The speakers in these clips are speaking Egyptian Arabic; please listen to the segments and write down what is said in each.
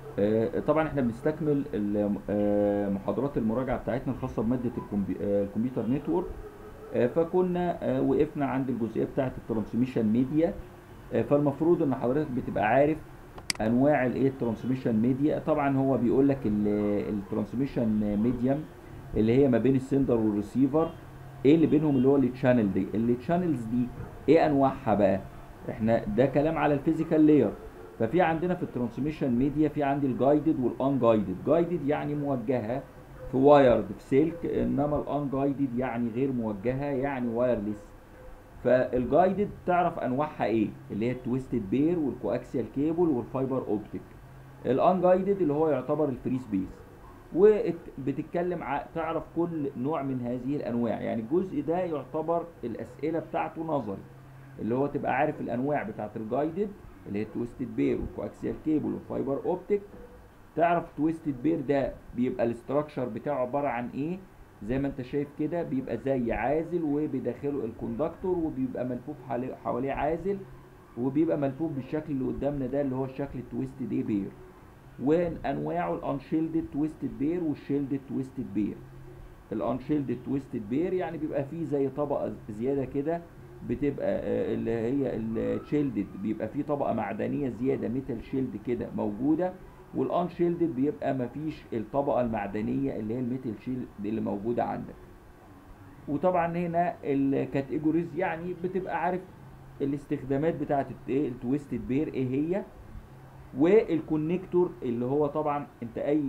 آه، طبعا احنا بنستكمل ال- آه، محاضرات المراجعه بتاعتنا الخاصه بماده الكمبي- آه، الكمبيوتر نتورك آه، فكنا آه، وقفنا عند الجزئيه بتاعه الترانسميشن ميديا آه، فالمفروض ان حضرتك بتبقى عارف انواع الايه الترانسميشن ميديا طبعا هو بيقول لك الترانسميشن ميديم اللي هي ما بين السندر والريسيفر ايه اللي بينهم اللي هو التشانل دي التشانلز دي ايه انواعها بقى احنا ده كلام على الفيزيكال لاير ففي عندنا في الترانسميشن ميديا في عندي الجايدد والان جايدد جايدد يعني موجهه في وايرد في سلك انما الان جايدد يعني غير موجهه يعني وايرلس فالجايدد تعرف انواعها ايه اللي هي التويستد بير والكواكسيال كيبل والفايبر اوبتيك الان جايدد اللي هو يعتبر الفري سبيس وبتتكلم ع- تعرف كل نوع من هذه الانواع يعني الجزء ده يعتبر الاسئله بتاعته نظري اللي هو تبقى عارف الانواع بتاعت الجايدد اللي هي التويستد بير والكواكسيال كيبل والفايبر اوبتيك تعرف تويستد بير ده بيبقى الاستراكشر بتاعه عباره عن ايه زي ما انت شايف كده بيبقى زي عازل وبداخله الكوندكتور وبيبقى ملفوف حواليه- حواليه عازل وبيبقى ملفوف بالشكل اللي قدامنا ده اللي هو الشكل التويستد ايه بير وانواعه الانشيلدد تويستد بير والشيلدد تويستد بير الانشيلدد تويستد بير يعني بيبقى فيه زي طبقه زياده كده بتبقى آه، اللي هي الشيلدد بيبقى فيه طبقه معدنيه زياده ميتال شيلد كده موجوده والانشيلدد بيبقى مفيش الطبقه المعدنيه اللي هي الميتال شيلد اللي موجوده عندك وطبعا هنا الكاتيجوريز يعني بتبقى عارف الاستخدامات بتاعت ايه التويستد بير ايه هي والكونكتور اللي هو طبعا انت اي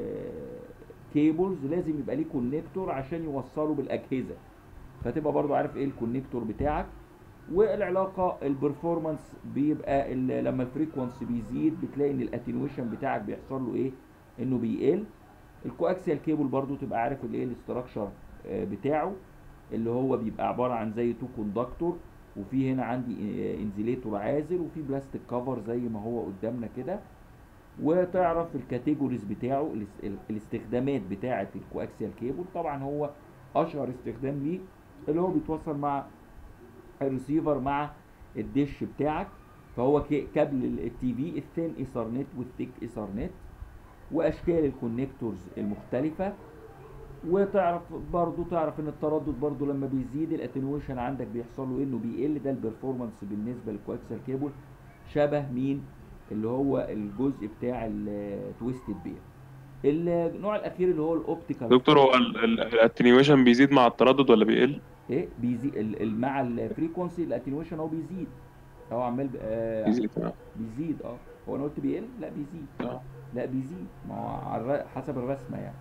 كيبلز لازم يبقى ليه كونكتور عشان يوصله بالاجهزه فتبقى برضو عارف ايه الكونكتور بتاعك والعلاقه البرفورمانس بيبقى ال- لما الفريكونسي بيزيد بتلاقي ان الاتنويشن بتاعك بيحصل له ايه انه بيقل الكواكسيال كيبل برضو تبقى عارف الايه الاستراكشر بتاعه اللي هو بيبقى عباره عن زي تو كوندكتور وفي هنا عندي انزيليتور عازل وفي بلاستيك كفر زي ما هو قدامنا كده وتعرف الكاتيجوريز بتاعه الاس- ال- الاستخدامات بتاعه الكواكسيال كيبل طبعا هو اشهر استخدام ليه اللي هو بيتوصل مع الريسيفر مع الدش بتاعك فهو كي- كابل التي في الثين ايثرنت والثيك ايثرنت واشكال الكونكتورز المختلفه وتعرف برضو تعرف ان التردد برضو لما بيزيد الاتنويشن عندك بيحصل له انه بيقل ده البرفورمانس بالنسبه للكواكسال كيبل شبه مين اللي هو الجزء بتاع التويستد بير النوع الاخير اللي هو الاوبتيكال دكتور هو الاتنيويشن بيزيد مع التردد ولا بيقل؟ ايه بيزيد ال- ال- مع الفريكونسي الاتنويشن هو بيزيد هو عمال ب- آه بيزيد اه بيزيد اه هو انا قلت بيقل لا بيزيد اه لا بيزيد ما هو على الر- حسب الرسمه يعني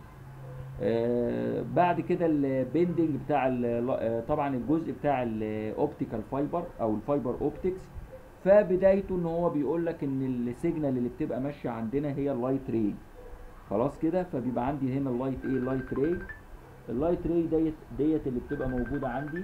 آه بعد كده البندنج بتاع ال- آه طبعا الجزء بتاع الاوبتيكال فايبر او الفايبر اوبتكس فبدايته ان هو بيقول لك ان السيجنال اللي بتبقى ماشيه عندنا هي اللايت راي خلاص كده فبيبقى عندي هنا اللايت ايه اللايت راي اللايت راي ديت ديت اللي بتبقى موجوده عندي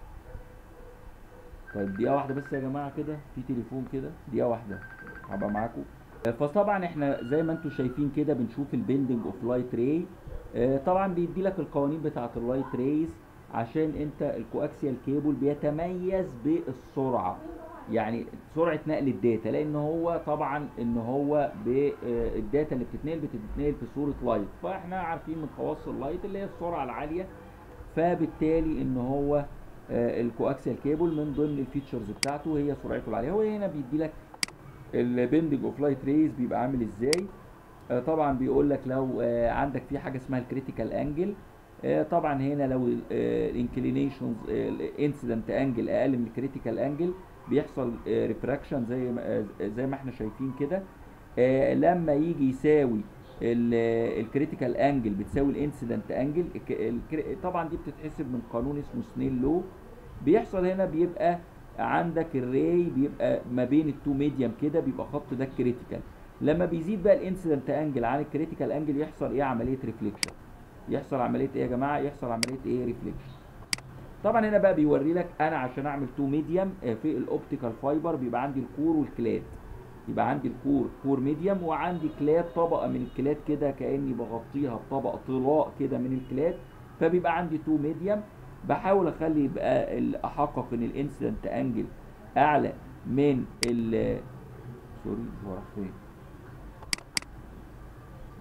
طيب دقيقه واحده بس يا جماعه كده في تليفون كده دقيقه واحده هبقى معاكم فطبعا احنا زي ما انتم شايفين كده بنشوف البندنج اوف لايت راي طبعا بيدي لك القوانين بتاعه اللايت ريز عشان انت الكواكسيال كيبل بيتميز بالسرعه يعني سرعه نقل الداتا لان هو طبعا ان هو بالداتا اللي بتتنقل بتتنقل في صوره لايت فاحنا عارفين من خواص اللايت اللي هي السرعه العاليه فبالتالي ان هو آه، الكواكسيال كيبل من ضمن الفيتشرز بتاعته هي سرعته العاليه هو هنا بيدي لك البندنج اوف لايت ريز بيبقى عامل ازاي آه، طبعا بيقول لك لو آه، عندك في حاجه اسمها الكريتيكال انجل طبعا هنا لو الانكلينيشنز الانسيدنت انجل اقل من الكريتيكال انجل بيحصل ريفراكشن زي ما آه، زي ما احنا شايفين كده آه، لما يجي يساوي الكريتيكال انجل بتساوي الانسيدنت انجل طبعا دي بتتحسب من قانون اسمه سنيل لو بيحصل هنا بيبقى عندك الراي بيبقى ما بين التو ميديم كده بيبقى خط ده الكريتيكال لما بيزيد بقى الانسيدنت انجل عن الكريتيكال انجل يحصل ايه عمليه ريفليكشن يحصل عمليه ايه يا جماعه يحصل عمليه ايه ريفليكشن طبعا هنا بقى بيوري لك انا عشان اعمل تو ميديم في الاوبتيكال فايبر بيبقى عندي الكور والكلاد يبقى عندي الكور كور ميديم وعندي كلاد طبقه من الكلاد كده كاني بغطيها بطبقه طلاء كده من الكلاد فبيبقى عندي تو ميديم بحاول اخلي يبقى ال- احقق ان الانسيدنت انجل اعلى من ال سوري هو راح فين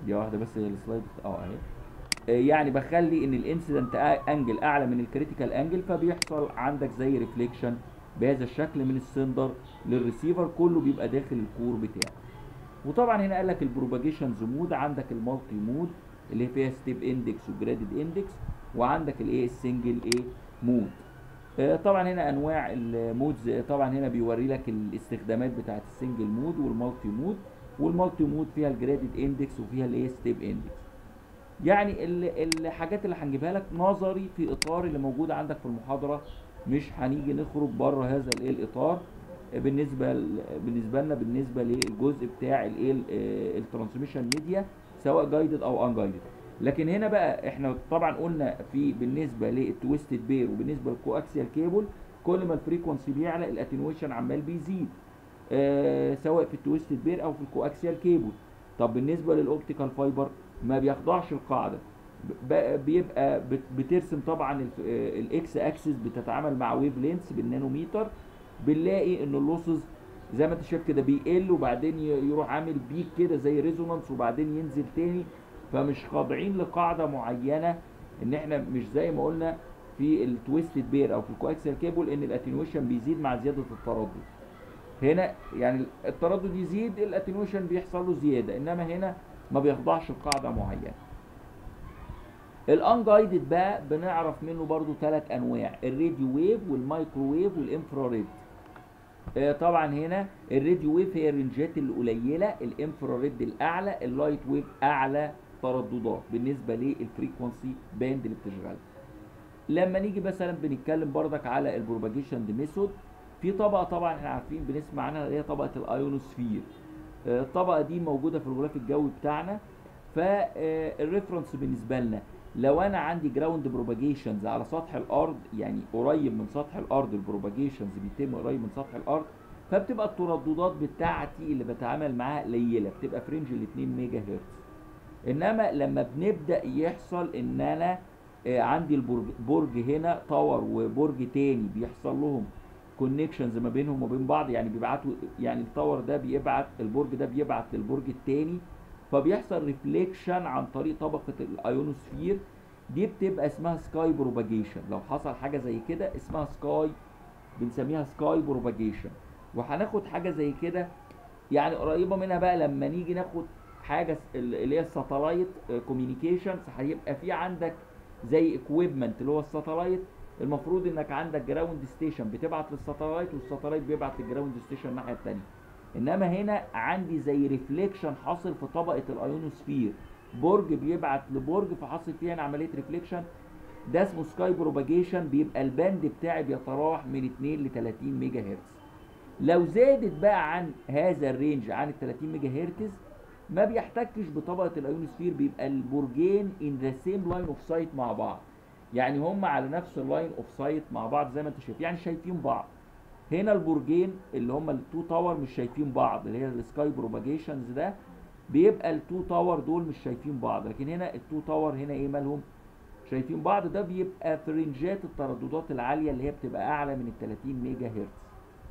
دي واحده بس هي السلايد اه اهي آه، يعني بخلي ان الانسيدنت انجل اعلى من الكريتيكال انجل فبيحصل عندك زي ريفليكشن بهذا الشكل من السندر للريسيفر كله بيبقى داخل الكور بتاعه وطبعا هنا قال لك البروباجيشنز مود عندك المالتي مود اللي فيها ستيب اندكس وجرادد اندكس وعندك الايه السنجل ايه مود آه، طبعا هنا انواع المودز آه، طبعا هنا بيوري لك الاستخدامات بتاعت السنجل مود والمالتي مود والمالتي مود فيها الجرادد اندكس وفيها الايه ستيب اندكس يعني ال- الحاجات اللي هنجيبها لك نظري في اطار اللي موجود عندك في المحاضره مش هنيجي نخرج بره هذا الايه الاطار بالنسبه ل- بالنسبه لنا بالنسبه للجزء بتاع الايه الترانسميشن ميديا سواء جايدد او ان جايدد لكن هنا بقى احنا طبعا قلنا في بالنسبه للتويستد بير وبالنسبه للكواكسيال كيبل كل ما الفريكونسي بيعلى الاتنويشن عمال بيزيد آه سواء في التويستد بير او في الكواكسيال كيبل طب بالنسبه للاوبتيكال فايبر ما بيخضعش القاعده ب- بيبقى بت- بترسم طبعا الاكس اكسس بتتعامل مع ويف لينس بالنانوميتر بنلاقي ان اللوسز زي ما انت شايف كده بيقل وبعدين ي- يروح عامل بيك كده زي ريزونانس وبعدين ينزل تاني فمش خاضعين لقاعده معينه ان احنا مش زي ما قلنا في التويستد بير او في الكواكسيال كيبل ان الاتنويشن بيزيد مع زياده التردد هنا يعني التردد يزيد الاتنويشن بيحصل له زياده انما هنا ما بيخضعش لقاعده معينه الانجايدد بقى بنعرف منه برضو ثلاث انواع الراديو ويف والمايكروويف والانفراريد آه، طبعا هنا الراديو ويف هي الرنجات القليله الانفراريد الاعلى اللايت ويف اعلى ترددات بالنسبه للفريكونسي باند اللي بتشغلها لما نيجي مثلا بنتكلم بردك على البروباجيشن ميثود في طبقه طبعا احنا عارفين بنسمع عنها اللي هي طبقه الايونوسفير آه، الطبقه دي موجوده في الغلاف الجوي بتاعنا فالريفرنس بالنسبه لنا لو انا عندي جراوند بروباجيشنز على سطح الارض يعني قريب من سطح الارض البروباجيشنز بيتم قريب من سطح الارض فبتبقى الترددات بتاعتي اللي بتعامل معاها قليله بتبقى في رينج ال 2 ميجا هرتز انما لما بنبدا يحصل ان انا آه، عندي البرج برج هنا تاور وبرج تاني بيحصل لهم كونكشنز ما بينهم وبين بعض يعني بيبعتوا يعني التاور ده بيبعت البرج ده بيبعت للبرج التاني فبيحصل ريفليكشن عن طريق طبقه الايونوسفير دي بتبقى اسمها سكاي بروباجيشن لو حصل حاجه زي كده اسمها سكاي بنسميها سكاي بروباجيشن وهناخد حاجه زي كده يعني قريبه منها بقى لما نيجي ناخد حاجه س- اللي هي الساتلايت كوميونيكيشنز هيبقى في عندك زي اكويبمنت اللي هو الساتلايت المفروض انك عندك جراوند ستيشن بتبعت للساتلايت والساتلايت بيبعت للجراوند ستيشن الناحيه الثانيه انما هنا عندي زي ريفليكشن حاصل في طبقه الايونوسفير برج بيبعت لبرج فحصل فيها هنا عمليه ريفليكشن ده اسمه سكاي بروباجيشن بيبقى الباند بتاعي بيتراوح من 2 ل 30 ميجا هرتز لو زادت بقى عن هذا الرينج عن ال 30 ميجا هرتز ما بيحتكش بطبقه الايونوسفير بيبقى البرجين ان ذا سيم لاين اوف سايت مع بعض يعني هم على نفس اللاين اوف سايت مع بعض زي ما انت شايف يعني شايفين بعض هنا البرجين اللي هم التو تاور مش شايفين بعض اللي هي السكاي بروباجيشنز ده بيبقى التو تاور دول مش شايفين بعض لكن هنا التو تاور هنا ايه مالهم شايفين بعض ده بيبقى في رينجات الترددات العاليه اللي هي بتبقى اعلى من ال 30 ميجا هرتز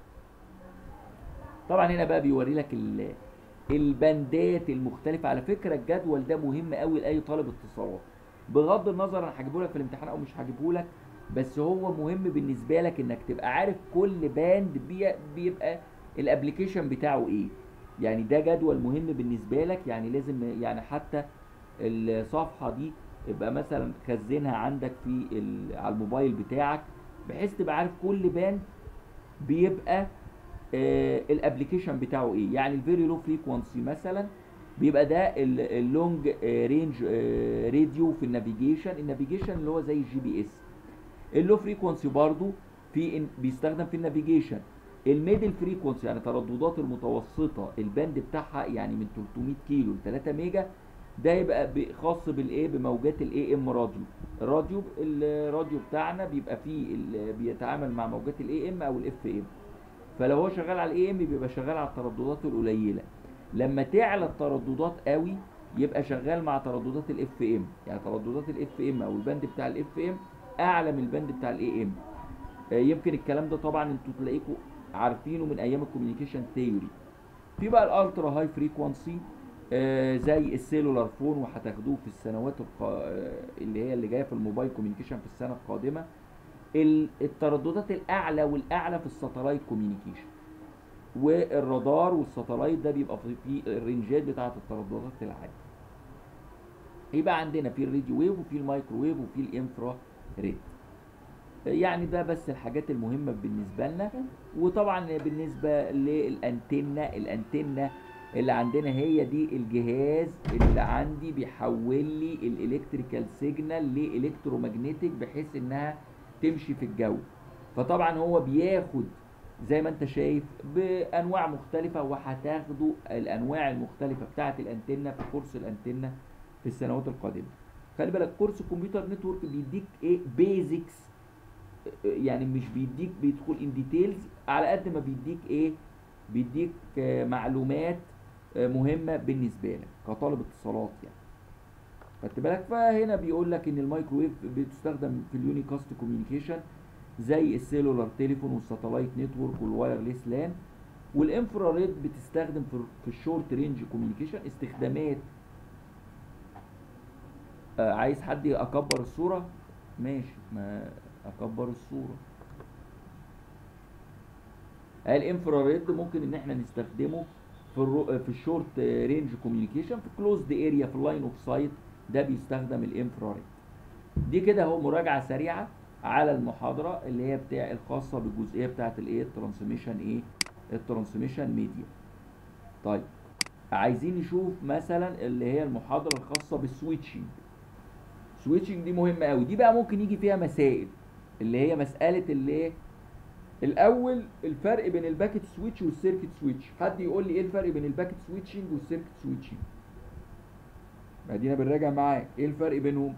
طبعا هنا بقى بيوري لك ال- البندات المختلفه على فكره الجدول ده مهم قوي لاي طالب اتصالات بغض النظر انا هجيبه لك في الامتحان او مش هجيبه لك بس هو مهم بالنسبه لك انك تبقى عارف كل باند بي- بيبقى الابلكيشن بتاعه ايه يعني ده جدول مهم بالنسبه لك يعني لازم يعني حتى الصفحه دي يبقى مثلا خزنها عندك في ال- على الموبايل بتاعك بحيث تبقى عارف كل باند بيبقى آه الابلكيشن بتاعه ايه يعني الفيري لو فريكوانسي مثلا بيبقى ده اللونج رينج راديو في النافيجيشن النافيجيشن اللي هو زي الجي بي اس اللو فريكوانسي برضو في إن- بيستخدم في النافيجيشن الميدل فريكوانسي يعني ترددات المتوسطه الباند بتاعها يعني من 300 كيلو ل 3 ميجا ده يبقى ب- خاص بالايه بموجات الاي ام راديو الراديو الراديو بتاعنا بيبقى فيه ال- بيتعامل مع موجات الاي ام او الاف ام فلو هو شغال على الاي ام بيبقى شغال على الترددات القليله لما تعلى الترددات قوي يبقى شغال مع ترددات الاف ام يعني ترددات الاف ام او الباند بتاع الاف ام اعلى من الباند بتاع الاي ام يمكن الكلام ده طبعا انتوا تلاقيكم عارفينه من ايام الكوميونيكيشن ثيوري في بقى الالترا هاي فريكوانسي آه، زي السيلولار فون وهتاخدوه في السنوات الق... آه، اللي هي اللي جايه في الموبايل كوميونيكيشن في السنه القادمه ال- الترددات الاعلى والاعلى في الساتلايت كوميونيكيشن والرادار والساتلايت ده بيبقى في في الرينجات بتاعه الترددات العاليه يبقى عندنا في الراديو ويف وفي المايكروويف وفي الانفرا ريد يعني ده بس الحاجات المهمة بالنسبة لنا وطبعا بالنسبة للأنتنة الأنتنة اللي عندنا هي دي الجهاز اللي عندي بيحول لي الالكتريكال سيجنال لالكترومagnetic بحيث انها تمشي في الجو فطبعا هو بياخد زي ما انت شايف بانواع مختلفة وهتاخدوا الانواع المختلفة بتاعة الانتنة في كورس الانتنة في السنوات القادمة خلي بالك كورس الكمبيوتر نتورك بيديك ايه بيزكس يعني مش بيديك بيدخل ان ديتيلز على قد ما بيديك ايه بيديك آه، معلومات آه، مهمه بالنسبه لك كطالب اتصالات يعني خدت بالك فهنا بيقول لك ان المايكروويف بتستخدم في اليونيكاست كوميونيكيشن زي السيلولار تليفون والساتلايت نتورك والوايرلس لان والانفراريد بتستخدم في في الشورت رينج كوميونيكيشن استخدامات آه، عايز حد اكبر الصوره ماشي ما اكبر الصوره الانفراريد ممكن ان احنا نستخدمه في الرو... في الشورت رينج كوميونيكيشن في كلوزد اريا في اللاين اوف سايت ده بيستخدم الانفراريد دي كده اهو مراجعه سريعه على المحاضره اللي هي بتاع الخاصه بالجزئيه بتاعه الايه الترانسميشن ايه الترانسميشن ميديا طيب عايزين نشوف مثلا اللي هي المحاضره الخاصه بالسويتشنج سويتشنج دي مهمه قوي دي بقى ممكن يجي فيها مسائل اللي هي مساله اللي ايه الاول الفرق بين الباكت سويتش والسيركت سويتش حد يقول لي ايه الفرق بين الباكت سويتشنج والسيركت سويتشنج ادينا بنراجع معاك ايه الفرق بينهم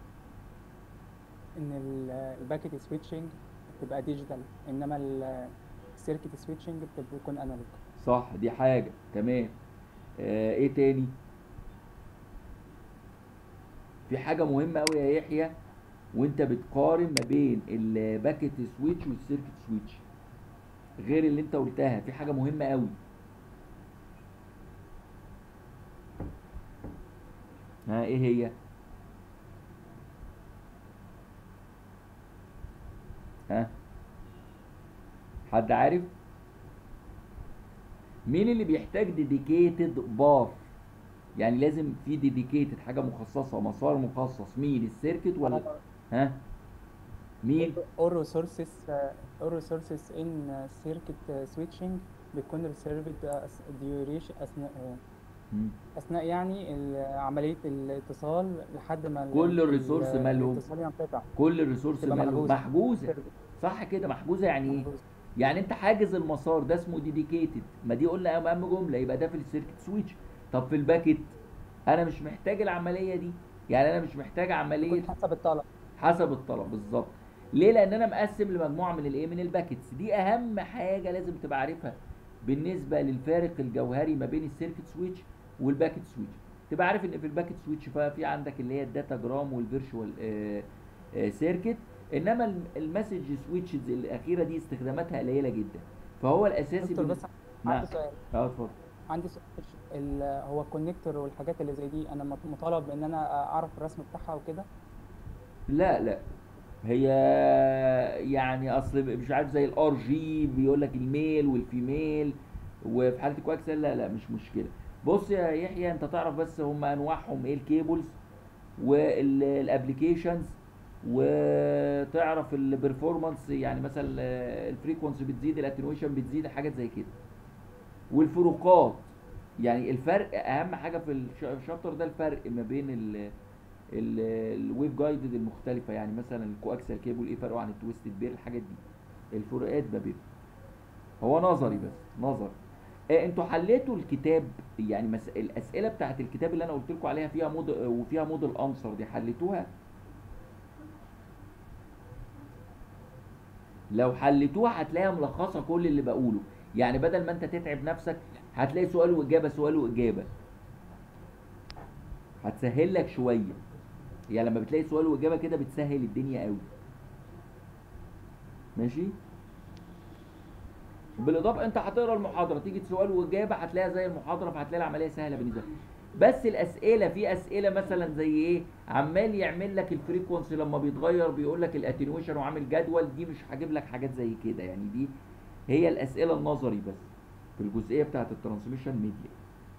ان ال- الباكيت سويتشنج بتبقى ديجيتال انما ال- السيركت سويتشنج بتبقى بيكون انالوج صح دي حاجه تمام آه ايه تاني في حاجه مهمه قوي يا يحيى وانت بتقارن ما بين الباكت سويتش والسيركت سويتش غير اللي انت قلتها في حاجه مهمه قوي ها ايه هي ها حد عارف مين اللي بيحتاج ديديكيتد باث يعني لازم في ديديكيتد حاجه مخصصه مسار مخصص مين السيركت ولا ها مين all resources uh, all resources in uh, circuit uh, switching بتكون reserved as duration أثناء uh, مم. أثناء يعني ال- عملية الاتصال لحد ما ال- كل ال- الريسورس مالهم؟ الاتصال ينقطع كل الريسورس تبقى ماله محجوزة. محجوزه صح كده محجوزه يعني ايه يعني انت حاجز المسار ده اسمه ديديكيتد ما دي قلنا اهم جمله يبقى ده في السيركت سويتش طب في الباكت انا مش محتاج العمليه دي يعني انا مش محتاج عمليه بتكون حسب الطلب حسب الطلب بالظبط ليه لان انا مقسم لمجموعه من الايه من الباكتس دي اهم حاجه لازم تبقى عارفها بالنسبه للفارق الجوهري ما بين السيركت سويتش والباكت سويتش تبقى عارف ان في الباكت سويتش ففي عندك اللي هي الداتا جرام والفيرشوال سيركت انما الم- المسج سويتشز الاخيره دي استخداماتها قليله جدا فهو الاساسي دكتور بالنسبة- بس نعم عندي سؤال اه اتفضل عندي سؤال ال- هو الكونكتور والحاجات اللي زي دي انا مط- مطالب ان انا اعرف الرسم بتاعها وكده لا لا هي يعني اصل مش عارف زي الار جي بيقول لك الميل والفيميل وفي حاله الكواكسل لا لا مش مشكله بص يا يحيى انت تعرف بس هم انواعهم ايه الكيبلز والابلكيشنز وتعرف البرفورمانس يعني مثلا الفريكونسي بتزيد الاتنويشن بتزيد حاجات زي كده والفروقات يعني الفرق اهم حاجه في الش- الشابتر ده الفرق ما بين ال الويف جايدد المختلفه يعني مثلا الكواكسال كيبل ايه فرقه عن التويستد بير الحاجات دي الفروقات ما بينهم هو نظري بس نظري آه انتوا حليتوا الكتاب يعني مس... الاسئله بتاعت الكتاب اللي انا قلت لكم عليها فيها مود وفيها موديل انسر دي حليتوها لو حليتوها هتلاقيها ملخصه كل اللي بقوله يعني بدل ما انت تتعب نفسك هتلاقي سؤال واجابه سؤال واجابه هتسهل لك شويه يعني لما بتلاقي سؤال واجابه كده بتسهل الدنيا قوي ماشي بالاضافه انت هتقرا المحاضره تيجي سؤال واجابه هتلاقيها زي المحاضره فهتلاقي العمليه سهله بالنسبه لك بس الاسئله في اسئله مثلا زي ايه عمال يعمل لك الفريكونسي لما بيتغير بيقول لك الاتنويشن وعامل جدول دي مش هجيب لك حاجات زي كده يعني دي هي الاسئله النظري بس في الجزئيه بتاعه الترانسميشن ميديا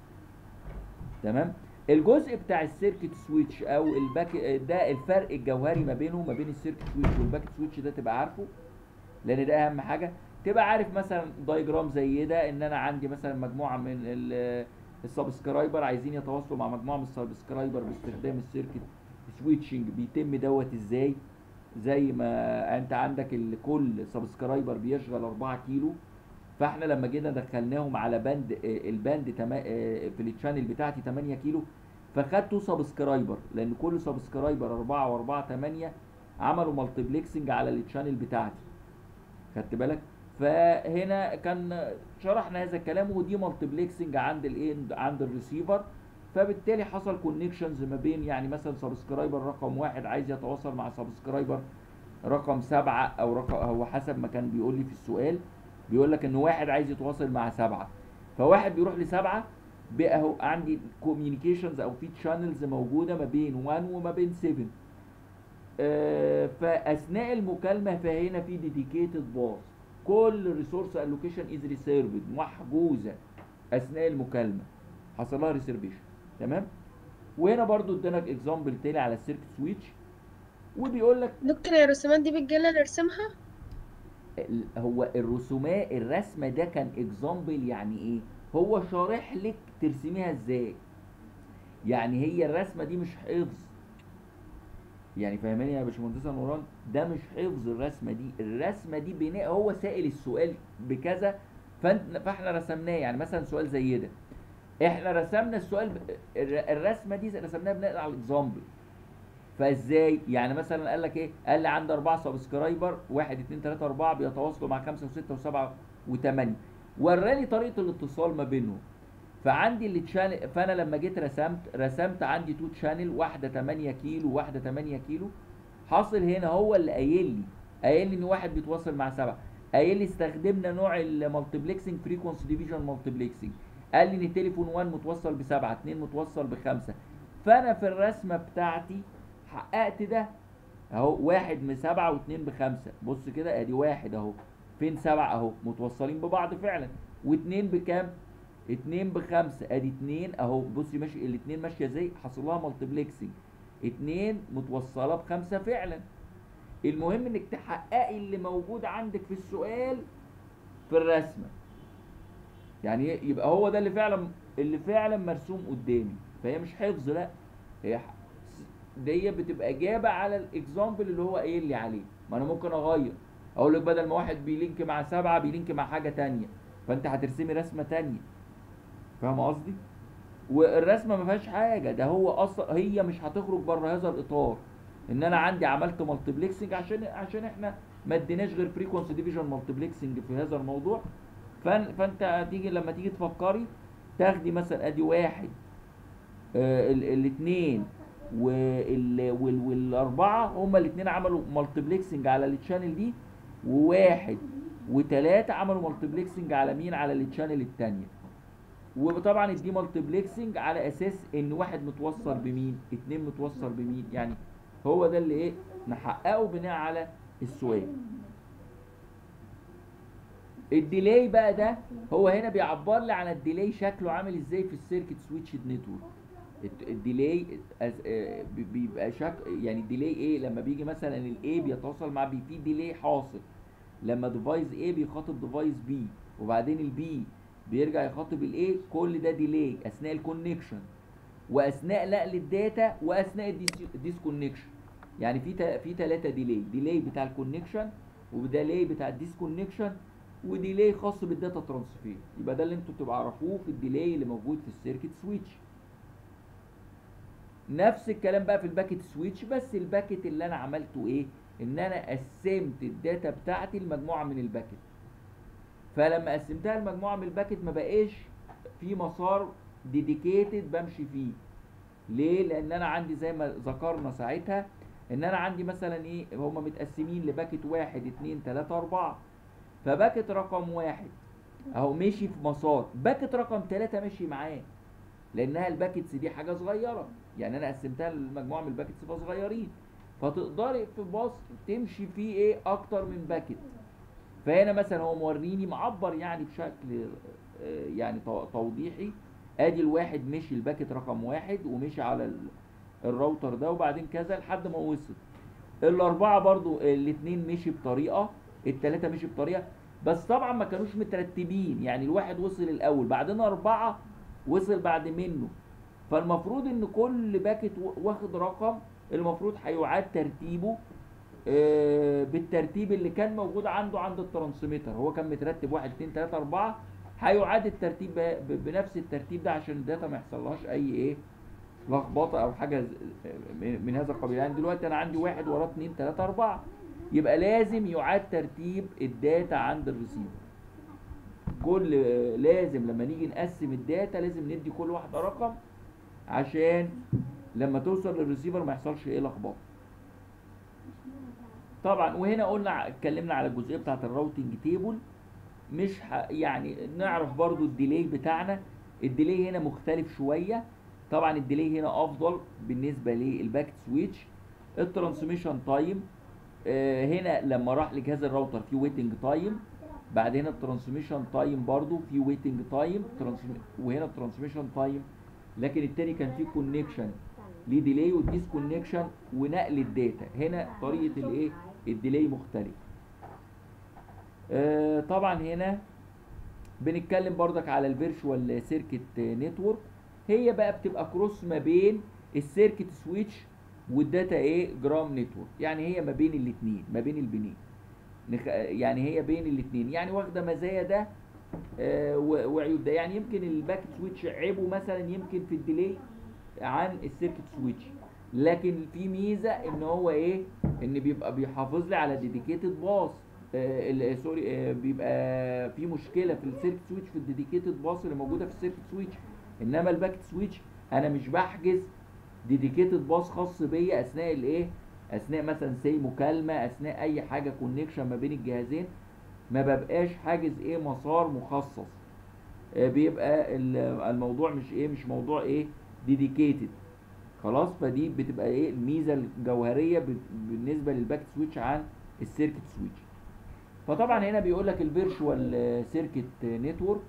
تمام الجزء بتاع السيركت سويتش او الباك ده الفرق الجوهري ما بينه ما بين السيركت سويتش والباكت سويتش ده تبقى عارفه لان ده اهم حاجه تبقى عارف مثلا دايجرام زي ده ان انا عندي مثلا مجموعه من ال- السبسكرايبر عايزين يتواصلوا مع مجموعه من السبسكرايبر باستخدام السيركت سويتشنج بيتم دوت ازاي زي ما انت عندك ال- كل سبسكرايبر بيشغل 4 كيلو فاحنا لما جينا دخلناهم على بند آه، البند تما- آه، في التشانل بتاعتي 8 كيلو فخدته سبسكرايبر لان كل سبسكرايبر 4 و4 8 عملوا مالتيبلكسنج على التشانل بتاعتي خدت بالك فهنا كان شرحنا هذا الكلام ودي مالتيبلكسنج عند الايه عند الريسيفر فبالتالي حصل كونكشنز ما بين يعني مثلا سبسكرايبر رقم واحد عايز يتواصل مع سبسكرايبر رقم سبعة او رقم هو حسب ما كان بيقول لي في السؤال بيقول لك ان واحد عايز يتواصل مع سبعة فواحد بيروح لسبعة بقى هو عندي كوميونيكيشنز او في تشانلز موجوده ما بين 1 وما بين 7 آه، فاثناء المكالمه فهنا في ديديكيتد باص كل ريسورس الوكيشن از ريسيرفد محجوزه اثناء المكالمه حصل لها ريسيرفيشن تمام وهنا برضو ادانك اكزامبل تاني على السيركت سويتش وبيقول لك دكتور يا الرسومات دي بتجيلنا نرسمها ال- هو الرسومات الرسمه ده كان اكزامبل يعني ايه هو شارح لك ترسميها ازاي يعني هي الرسمه دي مش حفظ يعني فاهماني يا باشمهندسه نوران ده مش حفظ الرسمه دي الرسمه دي بناء هو سائل السؤال بكذا فانت فاحنا رسمناه يعني مثلا سؤال زي ده احنا رسمنا السؤال ب... الر- الرسمه دي رسمناها بناء على الاكزامبل فازاي يعني مثلا قال لك ايه قال لي عندي اربعه سبسكرايبر واحد اتنين تلاته اربعه بيتواصلوا مع خمسه وسته وسبعه وثمانيه وراني طريقه الاتصال ما بينهم فعندي اللي تشانل فانا لما جيت رسمت رسمت عندي تو تشانل واحده 8 كيلو وواحده 8 كيلو حاصل هنا هو اللي قايل لي قايل لي ان واحد بيتواصل مع سبعه قايل لي استخدمنا نوع المالتيبلكسنج فريكونسي ديفيجن مالتيبلكسنج قال لي ان التليفون 1 متوصل بسبعه 2 متوصل بخمسه فانا في الرسمه بتاعتي حققت ده اهو واحد من سبعه واثنين بخمسه بص كده ادي واحد اهو فين سبعه اهو متوصلين ببعض فعلا واثنين بكام؟ اتنين بخمسة ادي اتنين اهو بصي ماشي الاتنين ماشية ازاي حصل لها مالتيبلكسنج اتنين متوصلة بخمسة فعلا المهم انك تحققي اللي موجود عندك في السؤال في الرسمة يعني يبقى هو ده اللي فعلا اللي فعلا مرسوم قدامي فهي مش حفظ لا هي ح- دي بتبقى اجابة على الاكزامبل اللي هو قايل لي عليه ما انا ممكن اغير اقول لك بدل ما واحد بيلينك مع سبعة بيلينك مع حاجة تانية فانت هترسمي رسمة تانية فاهم قصدي؟ والرسمه ما فيهاش حاجه ده هو اصلا هي مش هتخرج بره هذا الاطار ان انا عندي عملت مالتيبلكسنج عشان عشان احنا ما اديناش غير فريكونسي ديفيجن مالتيبلكسنج في هذا الموضوع فان فانت هتيجي لما تيجي تفكري تاخدي مثلا ادي واحد آه الاثنين وال وال والاربعه هما الاثنين عملوا مالتيبلكسنج على التشانل دي وواحد وثلاثه عملوا مالتيبلكسنج على مين على التشانل الثانيه وطبعا الدي مالتيبلكسنج على اساس ان واحد متوصل بمين اتنين متوصل بمين يعني هو ده اللي ايه نحققه بناء على السؤال الديلي بقى ده هو هنا بيعبر لي عن الديلي شكله عامل ازاي في السيركت سويتش نتورك الت- الديلي أز- آه، بي- بيبقى شكل يعني الديلي ايه لما بيجي مثلا الاي بيتواصل مع بي في ديلي حاصل لما ديفايس ايه بيخاطب ديفايس بي وبعدين البي بيرجع يخاطب الايه كل ده ديلي اثناء الكونكشن واثناء نقل الداتا واثناء الديسكونكشن يعني في تا- في ثلاثه ديلي ديلي بتاع الكونكشن وديلي بتاع الديسكونكشن وديلي خاص بالداتا ترانسفير يبقى ده اللي انتوا بتبقوا عارفوه في الديلي اللي موجود في السيركت سويتش نفس الكلام بقى في الباكت سويتش بس الباكت اللي انا عملته ايه ان انا قسمت الداتا بتاعتي لمجموعه من الباكت فلما قسمتها لمجموعه من الباكت ما بقاش في مسار ديديكيتد بمشي فيه ليه لان انا عندي زي ما ذكرنا ساعتها ان انا عندي مثلا ايه هما متقسمين لباكت واحد اتنين تلاته اربعه فباكت رقم واحد اهو مشي في مسار باكت رقم تلاته ماشي معاه لانها الباكتس دي حاجه صغيره يعني انا قسمتها لمجموعه من الباكتس فصغيرين فتقدري في باص تمشي فيه ايه اكتر من باكت فهنا مثلا هو موريني معبر يعني بشكل آه، يعني تو- توضيحي ادي الواحد مشي الباكت رقم واحد ومشي على ال- الراوتر ده وبعدين كذا لحد ما وصل الاربعه برضو الاثنين مشي بطريقه الثلاثه مشي بطريقه بس طبعا ما كانوش مترتبين يعني الواحد وصل الاول بعدين اربعه وصل بعد منه فالمفروض ان كل باكت و- واخد رقم المفروض هيعاد ترتيبه آه، بالترتيب اللي كان موجود عنده عند الترانسميتر هو كان مترتب 1 2 3 4 هيعاد الترتيب ب- ب- بنفس الترتيب ده عشان الداتا ما يحصلهاش اي ايه لخبطه او حاجه ز- من من هذا القبيل يعني دلوقتي انا عندي واحد وراه 2 3 4 يبقى لازم يعاد ترتيب الداتا عند الريسيفر كل لازم لما نيجي نقسم الداتا لازم ندي كل واحده رقم عشان لما توصل للريسيفر ما يحصلش ايه لخبطه طبعا وهنا قلنا اتكلمنا على الجزئيه بتاعه الراوتنج تيبل مش ح... يعني نعرف برضو الديلي بتاعنا الديلي هنا مختلف شويه طبعا الديلي هنا افضل بالنسبه للباكت سويتش الترانسميشن تايم آه هنا لما راح لجهاز الراوتر في ويتنج تايم بعد هنا الترانسميشن تايم برضو في ويتنج تايم وهنا الترانسميشن تايم لكن التاني كان فيه كونكشن ليه ديلي وديسكونكشن ونقل الداتا هنا طريقه الايه الديلي مختلف آه طبعا هنا بنتكلم بردك على الفيرشوال سيركت نتورك هي بقى بتبقى كروس ما بين السيركت سويتش والداتا ايه جرام نتورك يعني هي ما بين الاثنين ما بين البنين نخ... يعني هي بين الاثنين يعني واخده مزايا ده آه و- وعيوب ده يعني يمكن الباكت سويتش عيبه مثلا يمكن في الديلي عن السيركت سويتش لكن في ميزه ان هو ايه ان بيبقى بيحافظ لي على ديديكيتد باص آه ال- سوري آه بيبقى في مشكله في السيركت سويتش في الديديكيتد باص اللي موجوده في السيركت سويتش انما الباكت سويتش انا مش بحجز ديديكيتد باص خاص بيا اثناء الايه اثناء مثلا سي مكالمه اثناء اي حاجه كونكشن ما بين الجهازين ما ببقاش حاجز ايه مسار مخصص آه، بيبقى ال- الموضوع مش ايه مش موضوع ايه ديديكيتد خلاص فدي بتبقى ايه الميزه الجوهريه ب- بالنسبه للباك سويتش عن السيركت سويتش فطبعا هنا بيقول لك الفيرشوال سيركت نتورك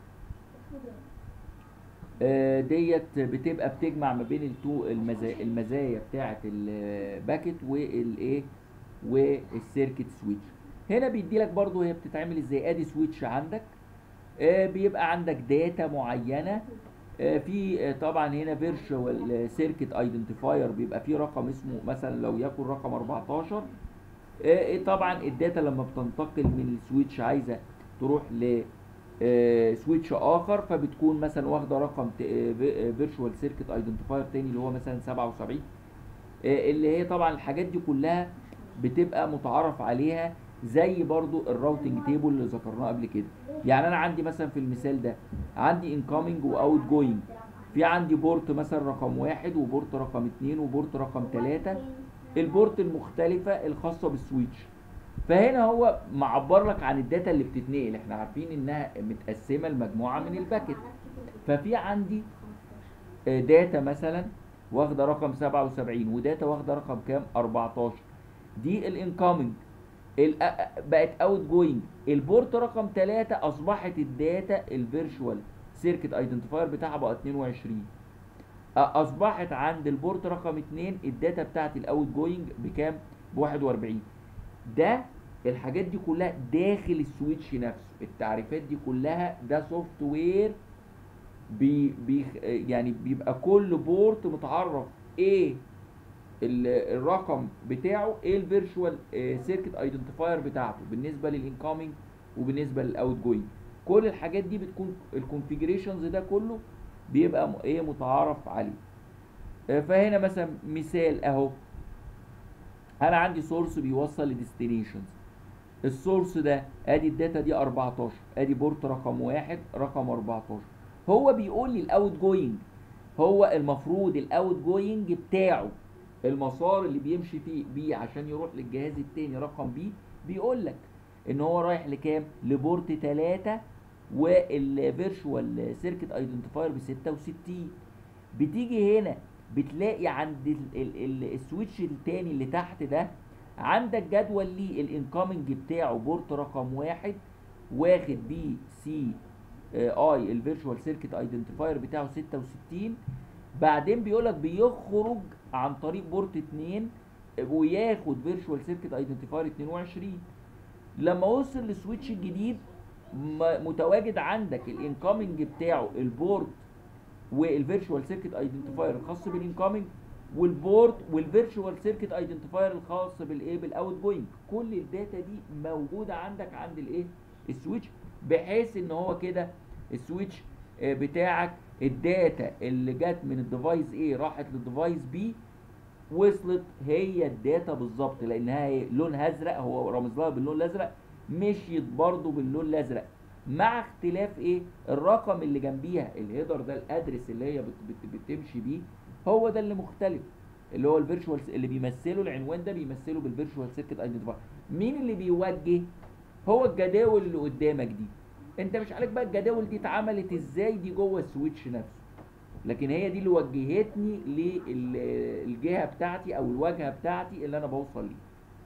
آه، ديت بتبقى بتجمع ما بين التو المزايا المزايا بتاعه الباكت والايه والسيركت سويتش هنا بيدي لك برضو هي بتتعمل ازاي ادي سويتش عندك آه، بيبقى عندك داتا معينه آه، في آه، طبعا هنا فيرتشوال سيركت ايدنتيفاير بيبقى فيه رقم اسمه مثلا لو يكن رقم 14 آه، طبعا الداتا لما بتنتقل من السويتش عايزه تروح ل آه، سويتش اخر فبتكون مثلا واخده رقم فيرتشوال سيركت ايدنتيفاير تاني اللي هو مثلا 77 آه، اللي هي طبعا الحاجات دي كلها بتبقى متعارف عليها زي برضو الراوتنج تيبل اللي ذكرناه قبل كده يعني انا عندي مثلا في المثال ده عندي انكoming واوت جوينج في عندي بورت مثلا رقم واحد وبورت رقم اتنين وبورت رقم تلاتة البورت المختلفة الخاصة بالسويتش فهنا هو معبر لك عن الداتا اللي بتتنقل احنا عارفين انها متقسمة لمجموعة من الباكت ففي عندي آه، داتا مثلا واخده رقم 77 وداتا واخده رقم كام 14 دي الانكoming ال- أ- بقت اوت جوينج البورت رقم 3 اصبحت الداتا الفيرشوال سيركت ايدنتيفاير بتاعها بقى 22 أ- اصبحت عند البورت رقم 2 الداتا بتاعت الاوت جوينج بكام ب 41 ده الحاجات دي كلها داخل السويتش نفسه التعريفات دي كلها ده سوفت وير بي بي يعني بيبقى كل بورت متعرف ايه ال- الرقم بتاعه ايه الفيرتشوال سيركت ايدنتيفاير بتاعته بالنسبه للانكoming وبالنسبه للاوت جوينج كل الحاجات دي بتكون الكونفيجريشنز ده كله بيبقى م- ايه متعارف عليه آه، فهنا مثلا مثال اهو انا عندي سورس بيوصل لديستنيشنز السورس ده ادي الداتا دي 14 ادي بورت رقم واحد رقم 14 هو بيقول لي الاوت جوينج هو المفروض الاوت جوينج بتاعه المسار اللي بيمشي فيه بيه عشان يروح للجهاز التاني رقم بي بيقول لك ان هو رايح لكام لبورت 3 والفيرشوال سيركت ايدنتيفاير ب 66 بتيجي هنا بتلاقي عند ال ال ال السويتش التاني اللي تحت ده عندك جدول ليه الانكoming بتاعه بورت رقم واحد واخد بي سي اي الفيرتشوال سيركت ايدنتيفاير بتاعه 66 بعدين بيقول لك بيخرج عن طريق بورت 2 وياخد فيرتشوال سيركت ايدنتيفاير 22 لما وصل للسويتش الجديد م- متواجد عندك الانكoming بتاعه البورت والفيرتشوال سيركت ايدنتيفاير الخاص بالانكoming والبورت والفيرتشوال سيركت ايدنتيفاير الخاص بالايه بالاوت جوينج كل الداتا دي موجوده عندك عند الايه السويتش بحيث ان هو كده السويتش آه، بتاعك الداتا اللي جت من الديفايس A راحت للديفايس B وصلت هي الداتا بالظبط لانها إيه؟ لونها ازرق هو رمز لها باللون الازرق مشيت برضو باللون الازرق مع اختلاف ايه الرقم اللي جنبيها الهيدر ده الادرس اللي هي بت بت بتمشي بيه هو ده اللي مختلف اللي هو الفيرتشوال اللي بيمثله العنوان ده بيمثله بالفيرتشوال سيركت ايدنتيفاير مين اللي بيوجه هو الجداول اللي قدامك دي انت مش عليك بقى الجداول دي اتعملت ازاي دي جوه السويتش نفسه لكن هي دي اللي وجهتني للجهه بتاعتي او الواجهه بتاعتي اللي انا بوصل ليه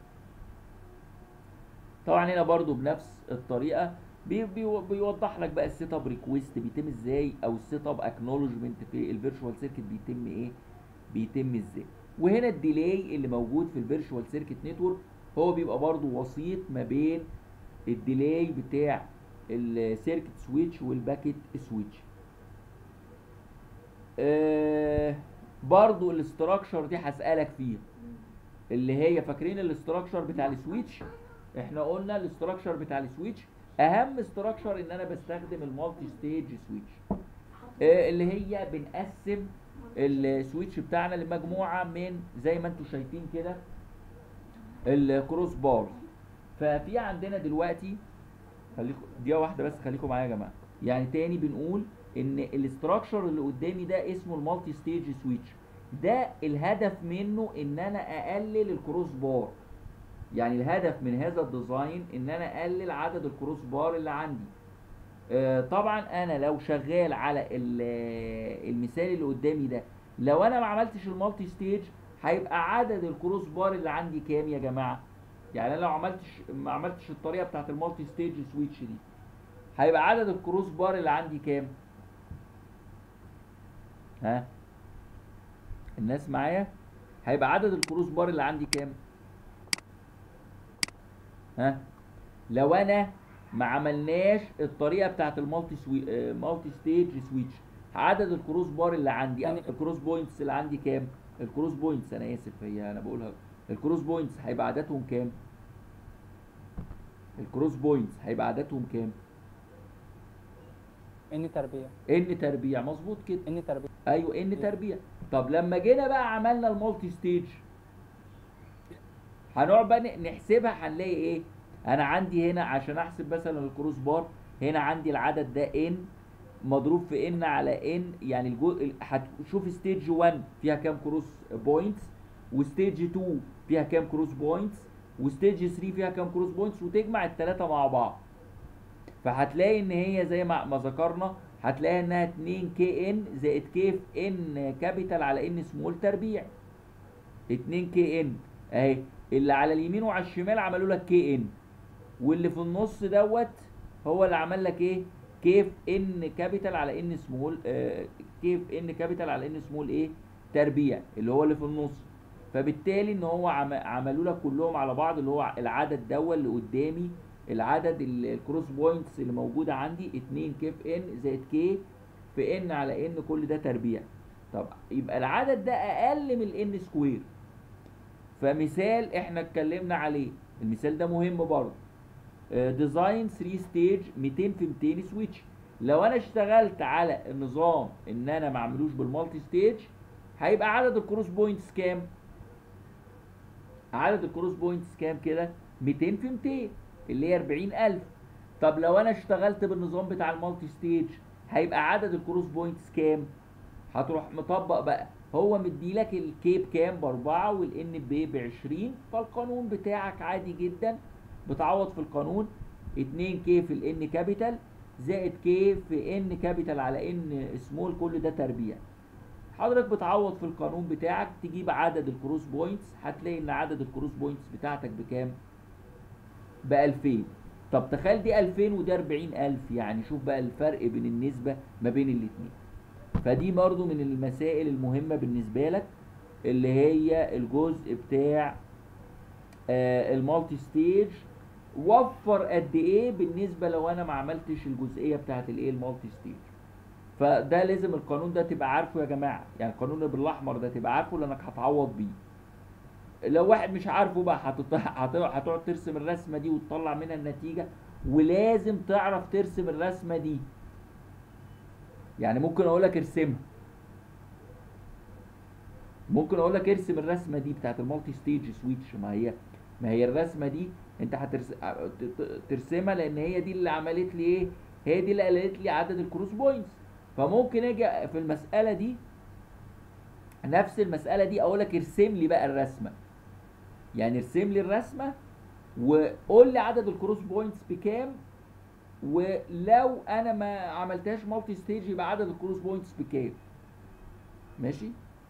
طبعا هنا برضو بنفس الطريقه بي بي بيوضح لك بقى السيت اب ريكويست بيتم ازاي او السيت اب اكنولجمنت في الفيرتشوال سيركت بيتم ايه بيتم ازاي وهنا الديلاي اللي موجود في الفيرتشوال سيركت نتورك هو بيبقى برضو وسيط ما بين الديلاي بتاع السيركت سويتش والباكيت سويتش آه برضو الاستراكشر دي هسألك فيها اللي هي فاكرين الاستراكشر بتاع السويتش احنا قلنا الاستراكشر بتاع السويتش اهم استراكشر ان انا بستخدم المالتي ستيج سويتش آه اللي هي بنقسم السويتش بتاعنا لمجموعه من زي ما انتم شايفين كده الكروس بارز ففي عندنا دلوقتي خليكم دقيقه واحده بس خليكم معايا يا جماعه يعني تاني بنقول ان الاستراكشر اللي قدامي ده اسمه المالتي ستيج سويتش ده الهدف منه ان انا اقلل الكروس بار يعني الهدف من هذا الديزاين ان انا اقلل عدد الكروس بار اللي عندي آه طبعا انا لو شغال على ال- المثال اللي قدامي ده لو انا ما عملتش المالتي ستيج هيبقى عدد الكروس بار اللي عندي كام يا جماعه يعني انا لو عملتش ما عملتش الطريقه بتاعت المالتي ستيج سويتش دي هيبقى عدد الكروس بار اللي عندي كام ها الناس معايا هيبقى عدد الكروس بار اللي عندي كام ها لو انا ما عملناش الطريقه بتاعت المالتي سوي... آه، مالتي ستيج سويتش عدد الكروس بار اللي عندي يعني- يعني الكروس بوينتس اللي عندي كام الكروس بوينتس انا اسف هي انا بقولها الكروس بوينتس هيبقى عددهم كام الكروس بوينتس هيبقى عددهم كام ان تربيع ان تربيع مظبوط كده ان تربيع ايوه ان تربيع طب لما جينا بقى عملنا المالتي ستيج هنقعد بقى ن- نحسبها هنلاقي ايه انا عندي هنا عشان احسب مثلا الكروس بار هنا عندي العدد ده ان مضروب في ان على ان يعني الجو... ال- هتشوف ستيج 1 فيها كام كروس بوينتس وستيج 2 فيها كام كروس بوينتس وستيج 3 فيها كام كروس بوينتس وتجمع الثلاثه مع بعض فهتلاقي ان هي زي ما ما ذكرنا هتلاقي انها 2 كي ان زائد كي في ان كابيتال على ان سمول تربيع 2 كي ان اهي اللي على اليمين وعلى الشمال عملوا لك كي ان واللي في النص دوت هو اللي عمل لك ايه كيف ان كابيتال على ان سمول آه كيف ان كابيتال على ان سمول ايه تربيع اللي هو اللي في النص فبالتالي ان هو عم- عملوا لك كلهم على بعض اللي هو العدد دوت اللي قدامي العدد ال- الكروس بوينتس اللي موجوده عندي 2 كيف ان زائد كي في ان على ان كل ده تربيع طب يبقى العدد ده اقل من الان سكوير فمثال احنا اتكلمنا عليه المثال ده مهم برضه ديزاين 3 ستيج 200 في 200 سويتش لو انا اشتغلت على النظام ان انا ما اعملوش بالمالتي ستيج هيبقى عدد الكروس بوينتس كام عدد الكروس بوينتس كام كده 200 في 200 اللي هي 40000 طب لو انا اشتغلت بالنظام بتاع المالتي ستيج هيبقى عدد الكروس بوينتس كام هتروح مطبق بقى هو مديلك الكي بكام باربعة والان ب ب 20 فالقانون بتاعك عادي جدا بتعوض في القانون 2 كي في الان كابيتال زائد كي في ان كابيتال على ان سمول كل ده تربيع حضرتك بتعوض في القانون بتاعك تجيب عدد الكروس بوينتس هتلاقي ان عدد الكروس بوينتس بتاعتك بكام ب 2000 طب تخيل دي 2000 ودي 40000 يعني شوف بقى الفرق بين النسبة ما بين الاتنين فدي برضو من المسائل المهمة بالنسبة لك اللي هي الجزء بتاع آه المالتي ستيج وفر قد ايه بالنسبة لو انا ما عملتش الجزئية بتاعت الايه المالتي ستيج فده لازم القانون ده تبقى عارفه يا جماعة يعني القانون اللي بالاحمر ده تبقى عارفه لانك هتعوض بيه لو واحد مش عارفه بقى هتط- هت- هتقعد ترسم الرسمة دي وتطلع منها النتيجة ولازم تعرف ترسم الرسمة دي يعني ممكن اقول لك ارسمها ممكن اقول لك ارسم الرسمه دي بتاعت المالتي ستيج سويتش ما هي ما هي الرسمه دي انت هترسمها لان هي دي اللي عملت لي ايه هي دي اللي قللت لي عدد الكروس بوينتس فممكن اجي في المساله دي نفس المساله دي اقول لك ارسم لي بقى الرسمه يعني ارسم لي الرسمه وقول لي عدد الكروس بوينتس بكام ولو انا ما عملتهاش مالتي ستيج يبقى عدد الكروس بوينتس بكام ماشي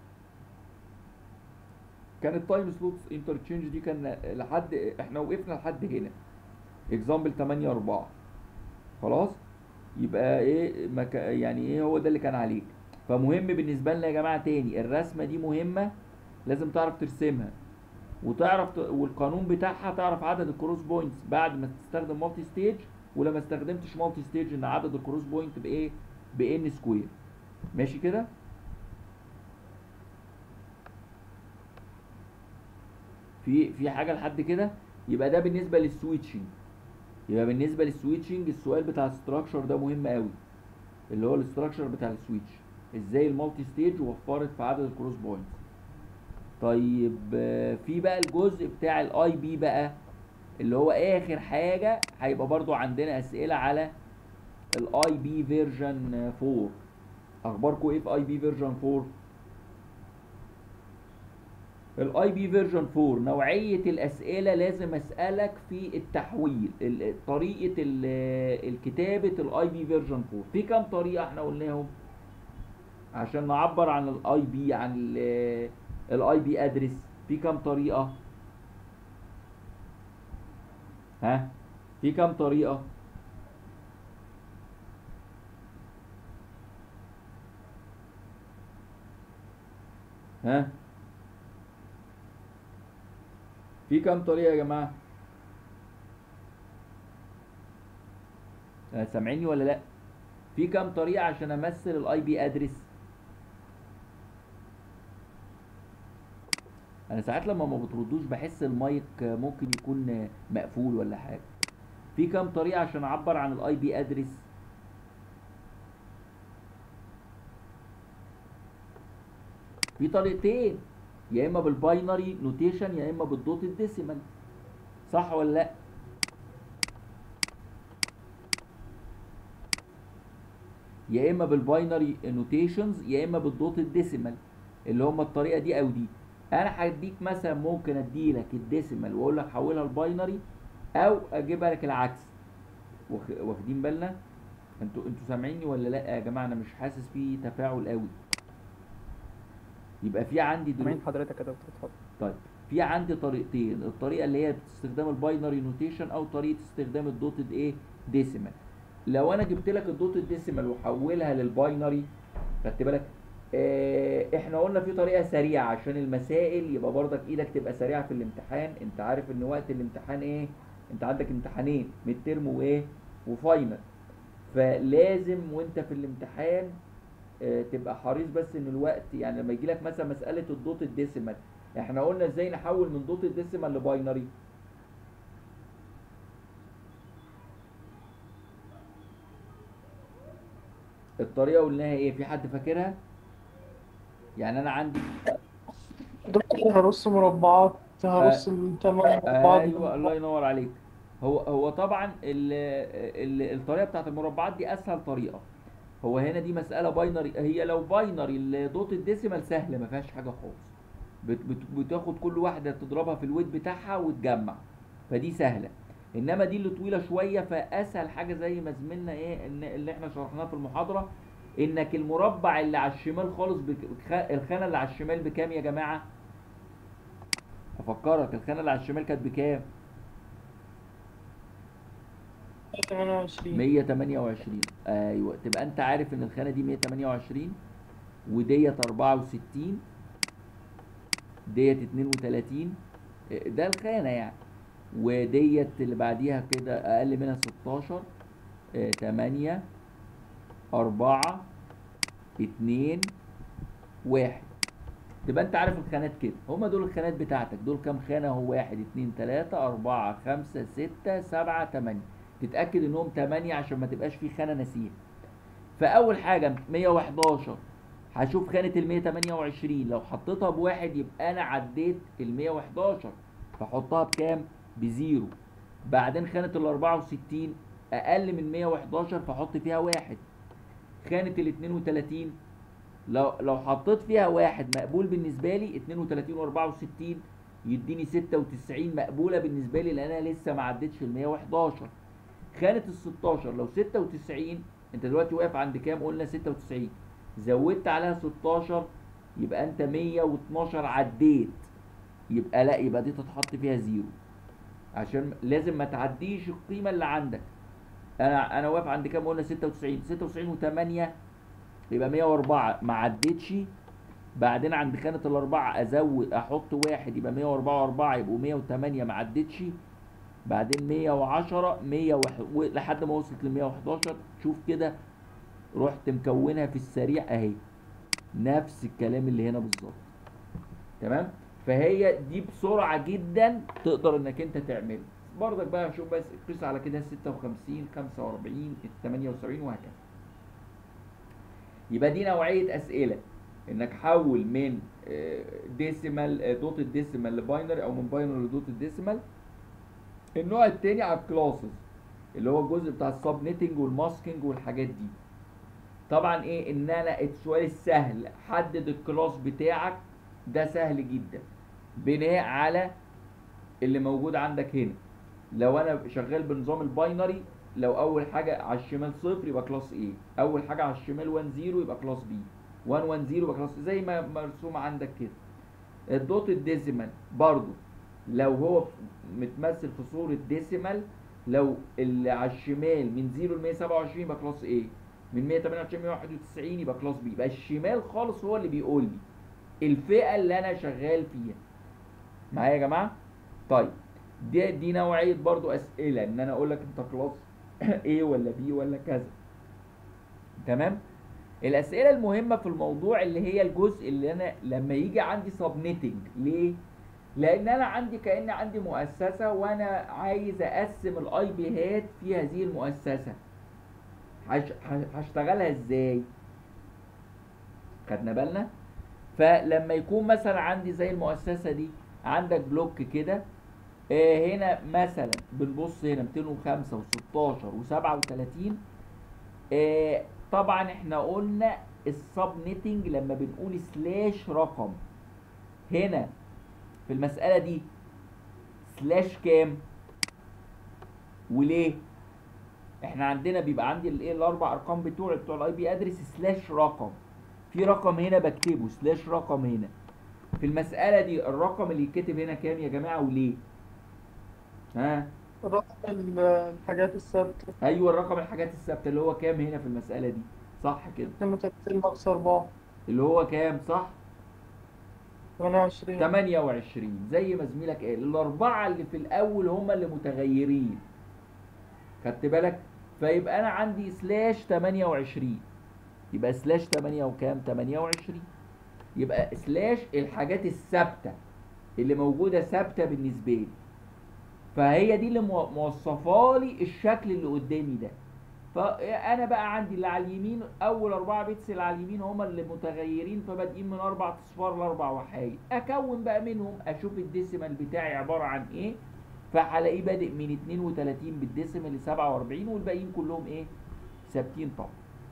كان التايم سلوت انترتشينج دي كان لحد احنا وقفنا لحد هنا اكزامبل 8 4 خلاص يبقى ايه مك... يعني ايه هو ده اللي كان عليك فمهم بالنسبه لنا يا جماعه تاني الرسمه دي مهمه لازم تعرف ترسمها وتعرف ت... والقانون بتاعها تعرف عدد الكروس بوينتس بعد ما تستخدم مالتي ستيج ولما استخدمتش مالتي ستيج ان عدد الكروس بوينت بايه بان سكوير ماشي كده في في حاجه لحد كده يبقى ده بالنسبه للسويتشنج يبقى بالنسبه للسويتشنج السؤال بتاع الستراكشر ده مهم قوي اللي هو الاستراكشر بتاع السويتش ازاي المالتي ستيج وفرت في عدد الكروس بوينتس طيب آه، في بقى الجزء بتاع الاي بي بقى اللي هو اخر حاجه هيبقى برضو عندنا اسئله على الاي بي فيرجن 4 اخباركم ايه في اي بي فيرجن 4 الاي بي فيرجن 4 نوعيه الاسئله لازم اسالك في التحويل ال- طريقه ال- الكتابه الاي بي فيرجن 4 في كام طريقه احنا قلناهم عشان نعبر عن الاي بي عن الاي بي ادرس في كام طريقه ها في كام طريقه ها في كام طريقة يا جماعة؟ آه، سامعيني ولا لأ؟ في كام طريقة عشان أمثل الأي بي أدرس؟ أنا ساعات لما ما بتردوش بحس المايك آه، ممكن يكون آه، مقفول ولا حاجة. في كام طريقة عشان أعبر عن الأي بي أدرس؟ في طريقتين يا اما بالباينري نوتيشن يا اما بالدوت الديسيمال صح ولا لا يا اما بالباينري نوتيشنز يا اما بالدوت الديسيمال اللي هم الطريقه دي او دي انا هديك مثلا ممكن اديلك الديسيمال واقول لك حولها الباينري او اجيبها لك العكس واخ- واخدين بالنا انتوا انتوا سامعيني ولا لا يا جماعه انا مش حاسس في تفاعل قوي يبقى في عندي دلوقتي سامعين حضرتك يا دكتور اتفضل طيب في عندي طريقتين الطريقه اللي هي باستخدام الباينري نوتيشن او طريقه استخدام الدوتد ايه ديسيمال لو انا جبت لك الدوتد ديسيمال وحولها للباينري خدت بالك آه احنا قلنا في طريقه سريعه عشان المسائل يبقى برضك ايدك تبقى سريعه في الامتحان انت عارف ان وقت الامتحان ايه انت عندك امتحانين ميد ترم وايه وفاينل فلازم وانت في الامتحان آه، تبقى حريص بس ان الوقت يعني لما يجي لك مثلا مساله الدوت الديسيمال احنا قلنا ازاي نحول من دوت الديسيمال لباينري الطريقه قلناها ايه في حد فاكرها يعني انا عندي دكتور هرص مربعات هرص الثمان مربعات ايوه الله ينور عليك هو هو طبعا ال ال الطريقه بتاعت المربعات دي اسهل طريقه هو هنا دي مساله باينري هي لو باينري الدوت الديسيمال سهله ما فيهاش حاجه خالص بت بت بتاخد كل واحده تضربها في الويت بتاعها وتجمع فدي سهله انما دي اللي طويله شويه فاسهل حاجه زي ما زميلنا ايه ان اللي احنا شرحناه في المحاضره انك المربع اللي على الشمال خالص بك... الخ- الخانه اللي على الشمال بكام يا جماعه افكرك الخانه اللي على الشمال كانت بكام 28 128 ايوه تبقى انت عارف ان الخانه دي 128 وديت 64 ديت 32 إيه، ده الخانه يعني وديت اللي بعديها كده اقل منها 16 إيه، 8 4 2 1 تبقى انت عارف الخانات كده هما دول الخانات بتاعتك دول كام خانه هو 1 2 3 4 5 6 7 8 تتاكد انهم 8 عشان ما تبقاش في خانه نسيها فاول حاجه 111 هشوف خانه ال 128 لو حطيتها بواحد يبقى انا عديت ال 111 فاحطها بكام بزيرو بعدين خانه ال 64 اقل من 111 فاحط فيها واحد خانه ال 32 لو لو حطيت فيها واحد مقبول بالنسبه لي 32 و64 يديني 96 مقبوله بالنسبه لي لان انا لسه ما عدتش ال 111 خانه ال 16 لو 96 انت دلوقتي واقف عند كام قلنا 96 زودت عليها 16 يبقى انت 112 عديت يبقى لا يبقى دي تتحط فيها زيرو عشان لازم ما تعديش القيمه اللي عندك انا انا واقف عند كام قلنا 96 96 و8 يبقى 104 ما عدتش بعدين عند خانة الأربعة أزود أحط واحد يبقى 104 وأربعة يبقوا 108 ما عدتش بعدين 110 100 وح... لحد ما وصلت ل 111 شوف كده رحت مكونها في السريع أهي نفس الكلام اللي هنا بالظبط تمام فهي دي بسرعة جدا تقدر إنك أنت تعمله برضك بقى شوف بس قيس على كده 56 45 78 وهكذا يبقى دي نوعية أسئلة إنك حول من ديسيمال دوت الديسيمال لباينري أو من باينري لدوت الديسيمال النوع التاني على الكلاسز اللي هو الجزء بتاع السب نيتنج والماسكينج والحاجات دي طبعا ايه ان انا السؤال السهل حدد الكلاس بتاعك ده سهل جدا بناء على اللي موجود عندك هنا لو انا شغال بنظام الباينري لو اول حاجه على الشمال صفر يبقى كلاس A اول حاجه على الشمال 1 0 يبقى كلاس B 1 1 0 يبقى كلاس زي ما مرسوم عندك كده الدوت الديسيمال برضو لو هو متمثل في صوره ديسيمال لو اللي على الشمال من 0 ل 127 يبقى كلاس A من 128 ل 191 يبقى كلاس B يبقى الشمال خالص هو اللي بيقول لي الفئه اللي انا شغال فيها معايا يا جماعه طيب دي دي نوعيه برضو اسئله ان انا اقول لك انت كلاس A ولا B ولا كذا تمام الاسئله المهمه في الموضوع اللي هي الجزء اللي انا لما يجي عندي سبنيتنج ليه لان انا عندي كان عندي مؤسسه وانا عايز اقسم الاي بيهات في هذه المؤسسه هش- هشتغلها ازاي خدنا بالنا فلما يكون مثلا عندي زي المؤسسه دي عندك بلوك كده آه هنا مثلا بنبص هنا 205 و16 و37 آه طبعا احنا قلنا السب نيتنج لما بنقول سلاش رقم هنا في المسألة دي سلاش كام وليه احنا عندنا بيبقى عندي الايه الاربع ارقام بتوع بتوع الاي بي ادرس سلاش رقم في رقم هنا بكتبه سلاش رقم هنا في المسألة دي الرقم اللي يتكتب هنا كام يا جماعة وليه ها رقم ال- الحاجات الثابتة ايوه الرقم الحاجات الثابته اللي هو كام هنا في المساله دي صح كده 32 ناقص 4 اللي هو كام صح 28 28 زي ما زميلك قال الاربعه اللي في الاول هم اللي متغيرين خدت بالك فيبقى انا عندي سلاش 28 يبقى سلاش 8 وكام 28 يبقى سلاش الحاجات الثابته اللي موجوده ثابته بالنسبه لي فهي دي اللي مو- موصفه لي الشكل اللي قدامي ده فانا بقى عندي اللي على اليمين اول اربعه بيتس اللي على اليمين هم اللي متغيرين فبادئين من اربع اصفار لاربع وحايد اكون بقى منهم اشوف الديسيمال بتاعي عباره عن ايه فهلاقيه بادئ من 32 بالديسيمال ل 47 والباقيين كلهم ايه ثابتين طبعا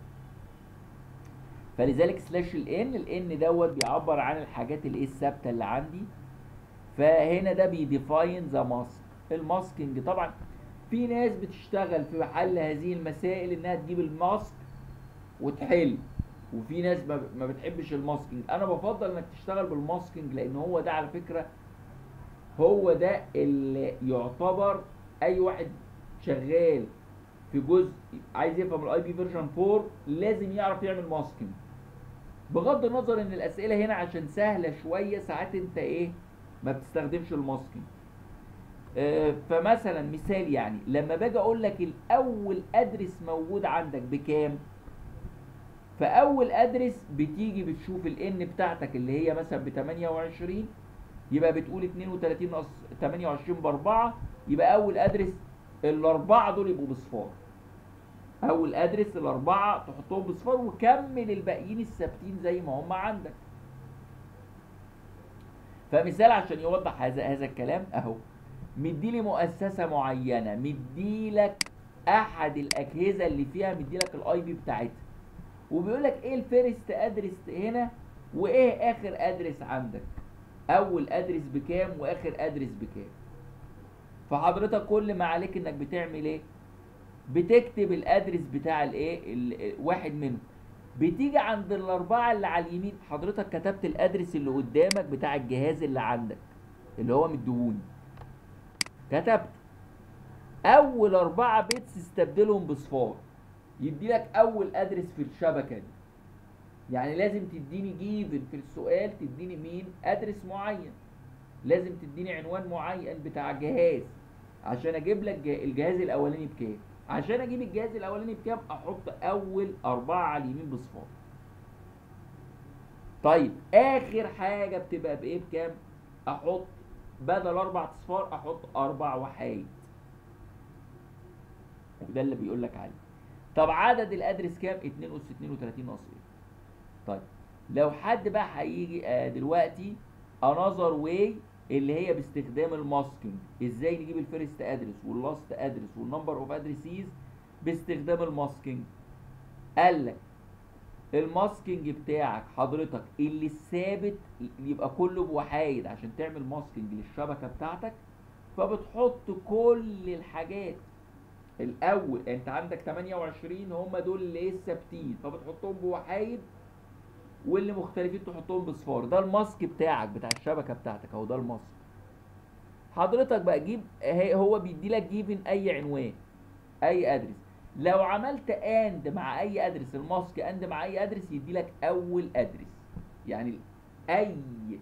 فلذلك سلاش الان الان دوت بيعبر عن الحاجات الايه الثابته اللي عندي فهنا ده بيديفاين ذا ماسك الماسكينج طبعا في ناس بتشتغل في حل هذه المسائل انها تجيب الماسك وتحل وفي ناس ما ما بتحبش الماسكينج انا بفضل انك تشتغل بالماسكينج لان هو ده على فكره هو ده اللي يعتبر اي واحد شغال في جزء عايز يفهم الاي بي فيرجن 4 لازم يعرف يعمل ماسكينج بغض النظر ان الاسئله هنا عشان سهله شويه ساعات انت ايه ما بتستخدمش الماسكينج آه، فمثلا مثال يعني لما باجي اقول لك الاول ادرس موجود عندك بكام فاول ادرس بتيجي بتشوف الان بتاعتك اللي هي مثلا ب 28 يبقى بتقول 32 ناقص 28 ب 4 يبقى اول ادرس الاربعه دول يبقوا بصفار اول ادرس الاربعه تحطهم بصفار وكمل الباقيين الثابتين زي ما هم عندك فمثال عشان يوضح هذا هذا الكلام اهو مديلي مؤسسه معينه مديلك احد الاجهزه اللي فيها مديلك الاي بي بتاعتها وبيقول لك ايه الفيرست ادرس هنا وايه اخر ادرس عندك اول ادرس بكام واخر ادرس بكام فحضرتك كل ما عليك انك بتعمل ايه بتكتب الادرس بتاع الايه ال- واحد منهم بتيجي عند الاربعه اللي على اليمين حضرتك كتبت الادرس اللي قدامك بتاع الجهاز اللي عندك اللي هو مديهوني كتبت اول اربعه بيتس استبدلهم بصفار يدي لك اول ادرس في الشبكه دي يعني لازم تديني جيفن في السؤال تديني مين ادرس معين لازم تديني عنوان معين بتاع جهاز عشان اجيب لك جه- الجهاز الاولاني بكام عشان اجيب الجهاز الاولاني بكام احط اول اربعه على اليمين بصفار طيب اخر حاجه بتبقى بايه بكام احط بدل اربع اصفار احط اربع وحايد ده اللي بيقول لك عليه طب عدد الادرس كام 2 اس 32 ناقص ايه طيب لو حد بقى هيجي آه دلوقتي انذر واي اللي هي باستخدام الماسكينج ازاي نجيب الفيرست ادرس واللاست ادرس والنمبر اوف ادرسيز باستخدام الماسكينج قال لك الماسكينج بتاعك حضرتك اللي الثابت يبقى كله بوحايد عشان تعمل ماسكينج للشبكه بتاعتك فبتحط كل الحاجات الاول انت عندك 28 هم دول اللي ايه الثابتين فبتحطهم بوحايد واللي مختلفين تحطهم بصفار ده الماسك بتاعك بتاع الشبكه بتاعتك اهو ده الماسك حضرتك بقى جيب هي- هو بيدي لك جيفن اي عنوان اي ادرس لو عملت اند مع اي ادرس الماسك اند مع اي ادرس يدي لك اول ادرس يعني اي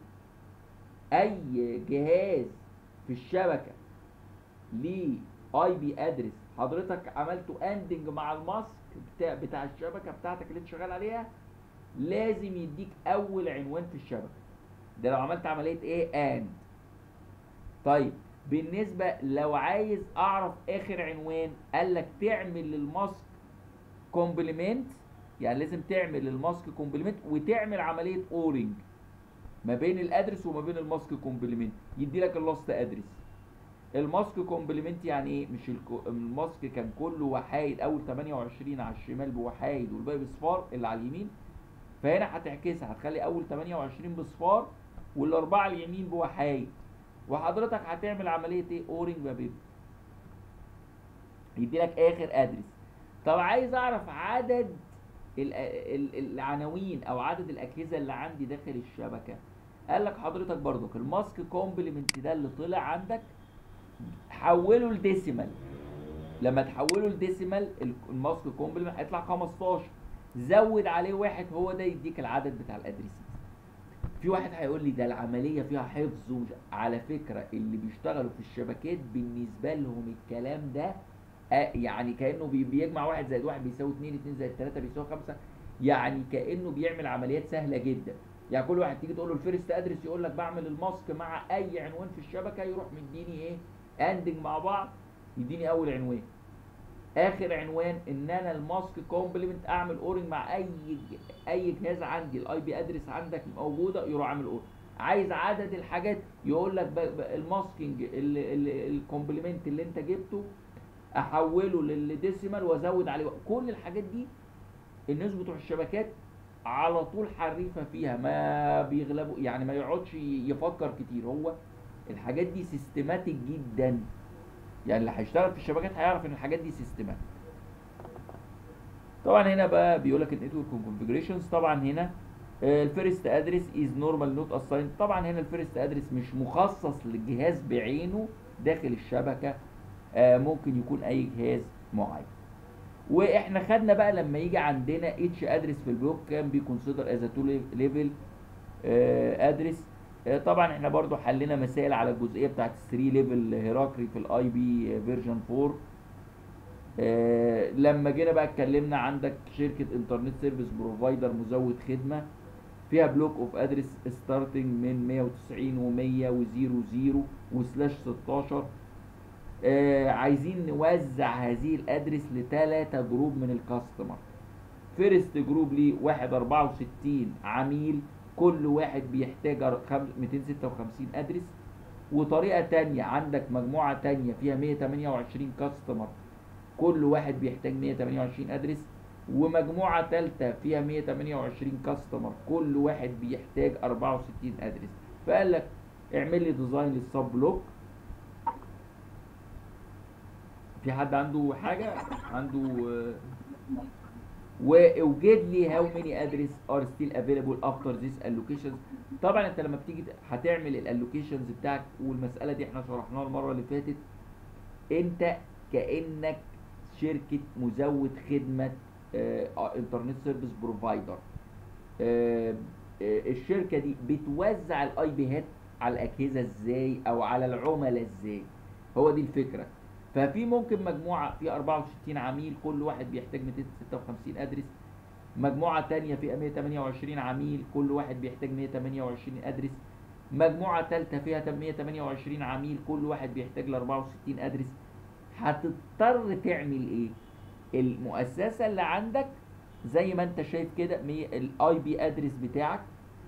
اي جهاز في الشبكه ليه اي بي ادرس حضرتك عملته اندنج مع الماسك بتاع بتاع الشبكه بتاعتك اللي انت شغال عليها لازم يديك اول عنوان في الشبكه ده لو عملت عمليه ايه اند طيب بالنسبه لو عايز اعرف اخر عنوان قال لك تعمل للماسك كومبلمنت يعني لازم تعمل للماسك كومبلمنت وتعمل عمليه اورنج ما بين الادرس وما بين الماسك كومبلمنت يدي لك اللاست ادرس الماسك كومبلمنت يعني ايه مش الكو... الماسك كان كله وحايد اول 28 على الشمال بوحايد والباقي بصفار اللي على اليمين فهنا هتعكسها هتخلي اول 28 بصفار والاربعه اليمين بوحايد وحضرتك هتعمل عمليه ايه اورنج ما بينهم يدي لك اخر ادرس طب عايز اعرف عدد ال- ال- العناوين او عدد الاجهزه اللي عندي داخل الشبكه قال لك حضرتك برضك الماسك كومبلمنت ده اللي طلع عندك حوله لديسيمال لما تحوله لديسيمال ال- الماسك كومبلمنت هيطلع 15 زود عليه واحد هو ده يديك العدد بتاع الادريسز في واحد هيقول لي ده العمليه فيها حفظ ومش على فكره اللي بيشتغلوا في الشبكات بالنسبه لهم الكلام ده آه يعني كانه بي- بيجمع واحد زائد واحد بيساوي اتنين اتنين زائد تلاته بيساوي خمسه يعني كانه بيعمل عمليات سهله جدا يعني كل واحد تيجي تقول له الفيرست ادرس يقول لك بعمل الماسك مع اي عنوان في الشبكه يروح مديني ايه اندنج مع بعض يديني اول عنوان اخر عنوان ان انا الماسك كومبلمنت اعمل اورنج مع اي ج- اي جهاز عندي الاي بي ادرس عندك موجوده يروح عامل اورنج عايز عدد الحاجات يقول لك ب- ب- الماسكينج الكومبلمنت اللي انت جبته احوله للديسيمال وازود عليه كل الحاجات دي الناس بتوع الشبكات على طول حريفه فيها ما بيغلبوا يعني ما يقعدش يفكر كتير هو الحاجات دي سيستماتيك جدا يعني اللي هيشتغل في الشبكات هيعرف ان الحاجات دي سيستماتيك طبعا هنا بقى بيقول لك النتورك كونفجريشنز طبعا هنا الفيرست ادرس از نورمال نوت اساين طبعا هنا الفيرست ادرس مش مخصص للجهاز بعينه داخل الشبكه آه، ممكن يكون اي جهاز معين واحنا خدنا بقى لما يجي عندنا اتش ادرس في البلوك كان بي كونسيدر از تو ليفل ادرس طبعا احنا برضو حلينا مسائل على الجزئيه بتاعت 3 ليفل هيراكري في الاي بي فيرجن 4 آه، لما جينا بقى اتكلمنا عندك شركه انترنت سيرفيس بروفايدر مزود خدمه فيها بلوك اوف ادرس ستارتنج من 190 و100 و00 وسلاش 16 آه عايزين نوزع هذه الادرس لثلاثة جروب من الكاستمر فيرست جروب ليه واحد 64 عميل كل واحد بيحتاج أر- خم- 256 ادرس وطريقة تانية عندك مجموعة تانية فيها 128 كاستمر كل واحد بيحتاج 128 ادرس ومجموعة تالتة فيها 128 كاستمر كل واحد بيحتاج 64 ادرس فقال لك اعمل لي ديزاين للسب بلوك في حد عنده حاجة عنده آه، واوجد لي هاو ماني ادرس ار ستيل افيلابل افتر ذيس allocations طبعا انت لما بتيجي ت- هتعمل الالوكيشنز بتاعك والمساله دي احنا شرحناها المره اللي فاتت انت كانك شركه مزود خدمه انترنت سيرفيس بروفايدر الشركه دي بتوزع الاي بيهات على الاجهزه ازاي او على العملاء ازاي هو دي الفكره ففي ممكن مجموعه في 64 عميل كل واحد بيحتاج 256 ادرس مجموعه تانية فيها 128 عميل كل واحد بيحتاج 128 ادرس مجموعه ثالثه فيها 128 عميل كل واحد بيحتاج ل 64 ادرس هتضطر تعمل ايه المؤسسه اللي عندك زي ما انت شايف كده الاي بي ادرس بتاعك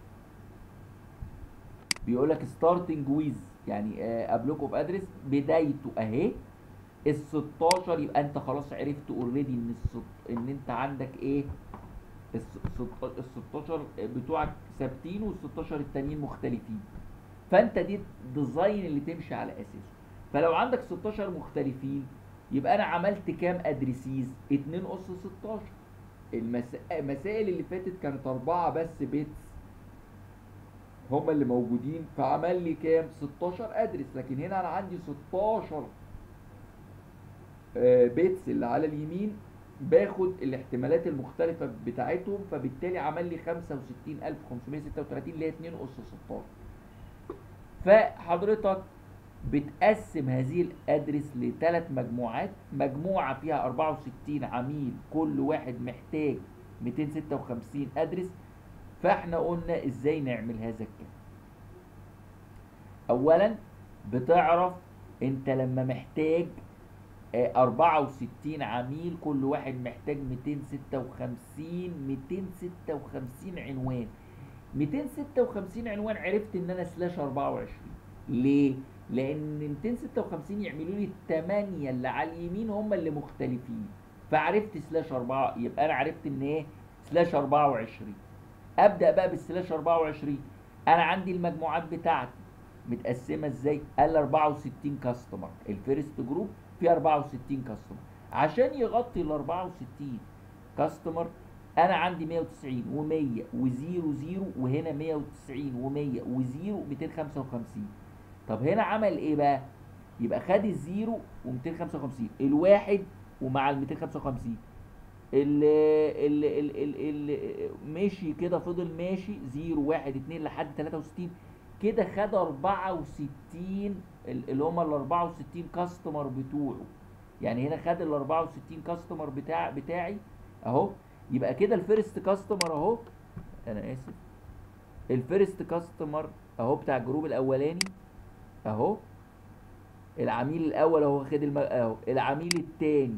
بيقول لك ستارتنج ويز يعني ابلوك اوف ادرس بدايته اهي ال 16 يبقى انت خلاص عرفت اوريدي ان الست... ان انت عندك ايه ال 16 بتوعك ثابتين وال 16 التانيين مختلفين فانت دي الديزاين اللي تمشي على اساسه فلو عندك 16 مختلفين يبقى انا عملت كام ادريسيز 2 اس 16 المس... المسائل اللي فاتت كانت أربعة بس بيتس هما اللي موجودين فعمل لي كام 16 ادرس لكن هنا انا عندي 16 آه، بيتس اللي على اليمين باخد الاحتمالات المختلفة بتاعتهم فبالتالي عمل لي 65536 اللي هي 2 أس 16 فحضرتك بتقسم هذه الادرس لثلاث مجموعات مجموعة فيها 64 عميل كل واحد محتاج 256 ادرس فاحنا قلنا ازاي نعمل هذا الكلام اولا بتعرف انت لما محتاج آه، 64 عميل كل واحد محتاج 256 256 عنوان 256 عنوان عرفت ان انا سلاش 24 ليه؟ لان 256 يعملوا لي الثمانية اللي على اليمين هم اللي مختلفين فعرفت سلاش 4 يبقى انا عرفت ان ايه؟ سلاش 24 ابدا بقى بالسلاش 24 انا عندي المجموعات بتاعتي متقسمه ازاي؟ قال 64 كاستمر الفيرست جروب فيه 64 كاستمر عشان يغطي ال 64 كاستمر انا عندي 190 و100 و00 وهنا 190 و100 و0 255 طب هنا عمل ايه بقى؟ يبقى خد الزيرو و255 الواحد ومع ال 255 ال ال ال ال ال مشي كده فضل ماشي 0 1 2 لحد 63 كده خد 64 ال- اللي هم ال 64 كاستمر بتوعه يعني هنا خد ال 64 كاستمر بتاع بتاعي اهو يبقى كده الفيرست كاستمر اهو انا اسف الفيرست كاستمر اهو بتاع الجروب الاولاني اهو العميل الاول اهو خد الم... اهو العميل الثاني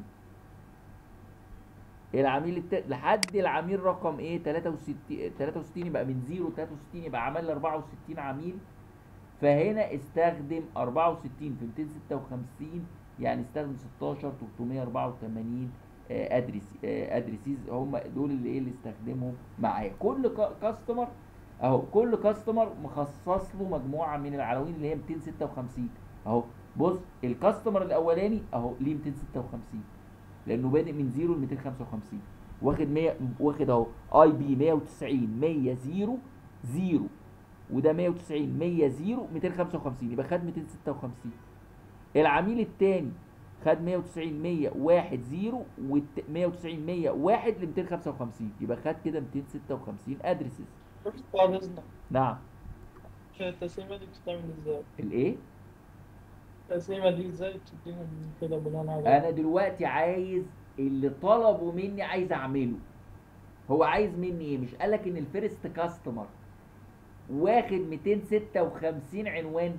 العميل التاني لحد العميل رقم ايه 63 63 يبقى من 0 ل 63 يبقى عمل لي 64 عميل فهنا استخدم 64 في 256 يعني استخدم 16 384 آه، ادرس آه، ادريسيز هم دول اللي ايه اللي استخدمهم معايا كل كا- كاستمر اهو كل كاستمر مخصص له مجموعه من العناوين اللي هي 256 اهو بص الكاستمر الاولاني اهو ليه 256 لانه بادئ من 0 ل 255 واخد 100 واخد اهو اي بي 190 100 0 0 وده 190 100 0 255 يبقى خد 256 العميل الثاني خد 190 100 1 0 و 190 100 1 ل 255 يبقى خد كده 256 ادرسز بس بعد إذنك نعم التقسيمة دي بتتعمل ازاي؟ الايه التقسيمة دي ازاي بتدينا كده بناء على انا دلوقتي عايز اللي طلبوا مني عايز اعمله هو عايز مني ايه مش قالك ان الفيرست كاستمر واخد 256 عنوان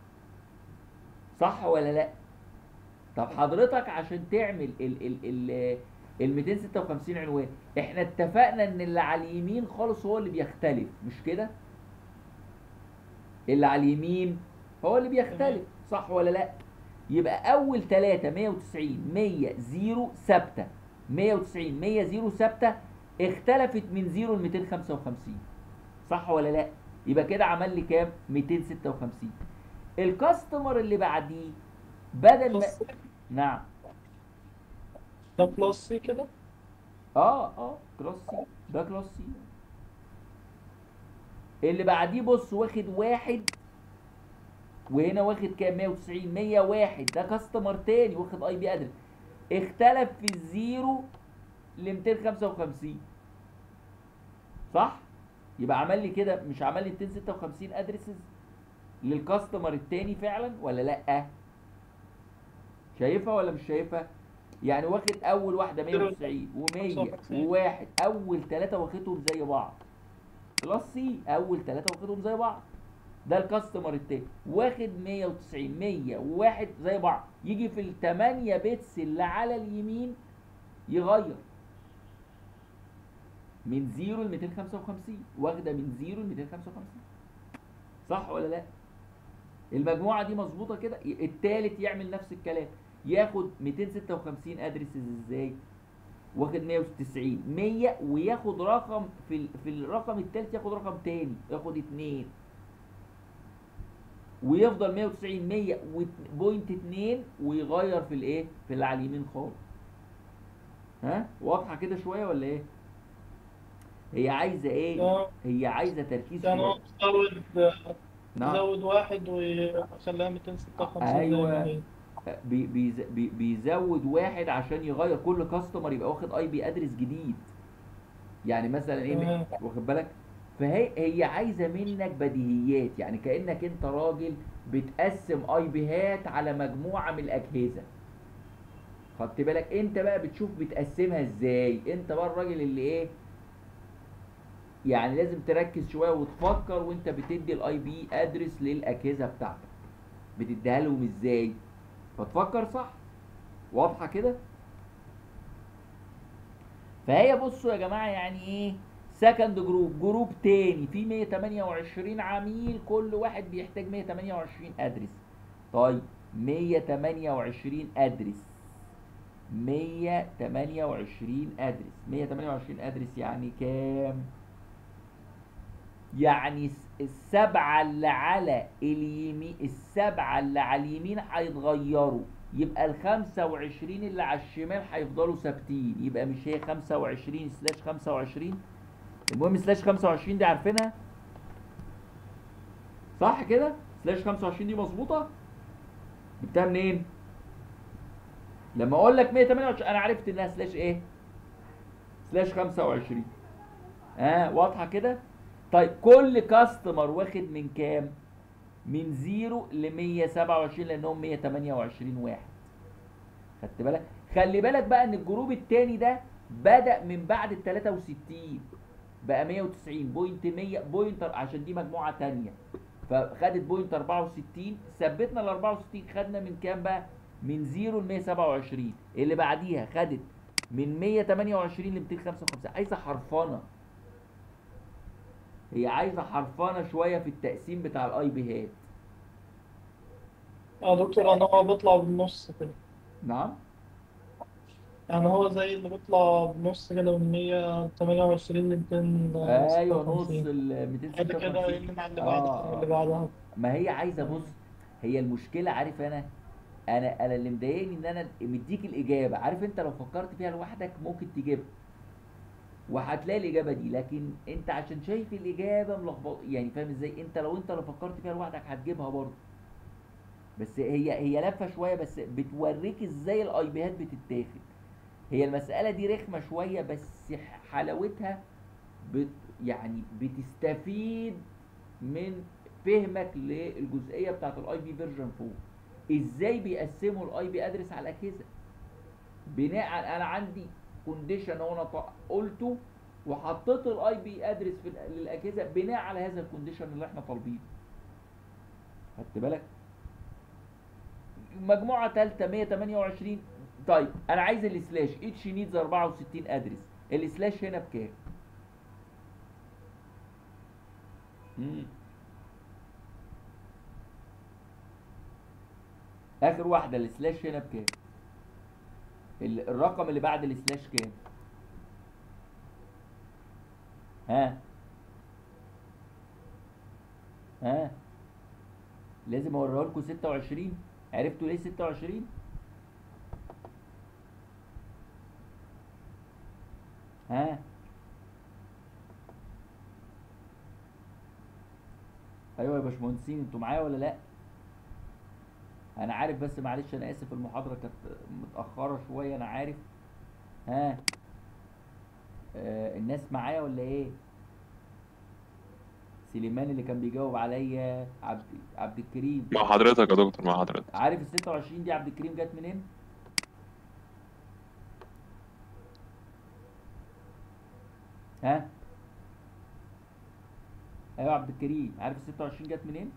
صح ولا لا طب حضرتك عشان تعمل ال ال ال ال 256 عنوان احنا اتفقنا ان اللي على اليمين خالص هو اللي بيختلف مش كده اللي على اليمين هو اللي بيختلف صح ولا لا يبقى اول 3 190 100 0 ثابته 190 100 0 ثابته اختلفت من 0 ل 255 صح ولا لا يبقى كده عمل لي كام 256 الكاستمر اللي بعديه بدل ما بلس نعم ده بلس سي كده اه اه كلاس سي ده كلاس سي اللي بعديه بص واخد واحد وهنا واخد كام 190 101 ده كاستمر تاني واخد اي بي ادرس اختلف في الزيرو ل 255 صح يبقى عمل لي كده مش عمل لي 256 ادرسز للكاستمر التاني فعلا ولا لا شايفها ولا مش شايفها يعني واخد اول واحده 190 و100 وواحد اول ثلاثه واخدهم زي بعض كلاس سي اول ثلاثه واخدهم زي بعض ده الكاستمر التاني واخد 190 100 وواحد زي بعض يجي في الثمانية بيتس اللي على اليمين يغير من 0 ل 255 واخده من 0 ل 255 صح ولا لا المجموعه دي مظبوطه كده التالت يعمل نفس الكلام ياخد 256 ادرسز ازاي واخد 190 100 وياخد رقم في ال... في الرقم التالت ياخد رقم تاني ياخد 2 ويفضل 190 100 بوينت 2 ويغير في الايه في اللي على اليمين خالص ها واضحه كده شويه ولا ايه هي عايزه ايه اه هي عايزه تركيز يعني هو شويه بيزود نعم بيزود واحد ويخليها 256 زي أيوة. ما هي. بي بيز- بي بيزود واحد عشان يغير كل كاستمر يبقى واخد اي بي ادرس جديد يعني مثلا ايه تمام. واخد بالك فهي هي عايزه منك بديهيات يعني كانك انت راجل بتقسم اي بيهات على مجموعه من الاجهزه خدت بالك انت بقى بتشوف بتقسمها ازاي انت بقى الراجل اللي ايه يعني لازم تركز شويه وتفكر وانت بتدي الاي بي ادرس للاجهزه بتاعتك بتديها لهم ازاي فتفكر صح واضحه كده فهي بصوا يا جماعه يعني ايه سكند جروب جروب تاني في 128 عميل كل واحد بيحتاج 128 ادرس طيب 128 ادرس 128 ادرس 128 ادرس يعني كام يعني الس- السبعة اللي على اليمين السبعة اللي على اليمين هيتغيروا يبقى ال 25 اللي على الشمال هيفضلوا ثابتين يبقى مش هي 25 سلاش 25 المهم سلاش 25 دي عارفينها صح كده سلاش 25 دي مظبوطة جبتها منين لما اقول لك 128 انا عرفت انها سلاش ايه سلاش 25 ها آه واضحه كده طيب كل كاستمر واخد من كام من 0 ل 127 لانهم 128 واحد خدت بالك خلي بالك بقى ان الجروب التاني ده بدأ من بعد ال 63 بقى 190 بوينت 100 بوينت عشان دي مجموعة تانية فخدت بوينت 64 ثبتنا ال 64 خدنا من كام بقى؟ من 0 ل 127 اللي بعديها خدت من 128 ل 255 عايزة حرفنة هي عايزة حرفنة شوية في التقسيم بتاع الاي بي هات يا دكتور انا هو بيطلع بالنص كده نعم يعني هو زي اللي بيطلع بنص كده من 128 ل 256 ايوه نص ال بعد كده 256 يلم على اللي آه. بعد اللي بعدها ما هي عايزه بص هي المشكله عارف انا انا انا اللي مضايقني ان انا مديك الاجابه عارف انت لو فكرت فيها لوحدك ممكن تجيبها وهتلاقي الاجابه دي لكن انت عشان شايف الاجابه ملخبط يعني فاهم ازاي انت لو انت اللي فكرت فيها لوحدك هتجيبها برضه بس هي هي لفه شويه بس بتوريك ازاي الاي بيات بتتاخد هي المساله دي رخمه شويه بس حلاوتها بت يعني بتستفيد من فهمك للجزئيه بتاعت الاي بي فيرجن 4 ازاي بيقسموا الاي بي ادرس على الاجهزه بناء انا عندي كونديشن هو انا ط- قلته وحطيت الاي بي ادرس في ال- للاجهزه بناء على هذا الكونديشن اللي احنا طالبينه خدت بالك مجموعه ثالثه 128 طيب انا عايز السلاش اتش نيدز 64 ادرس السلاش هنا بكام مم. اخر واحده السلاش هنا بكام ال- الرقم اللي بعد السلاش كام ها ها لازم اوريه لكم 26 عرفتوا ليه 26 ها ايوه يا باشمهندسين انتوا معايا ولا لا انا عارف بس معلش انا اسف المحاضره كانت متاخره شويه انا عارف ها آه الناس معايا ولا ايه سليمان اللي كان بيجاوب عليا عبد عبد الكريم مع حضرتك يا دكتور مع حضرتك عارف ال 26 دي عبد الكريم جت منين ها ايوه عبد الكريم عارف ال 26 جت منين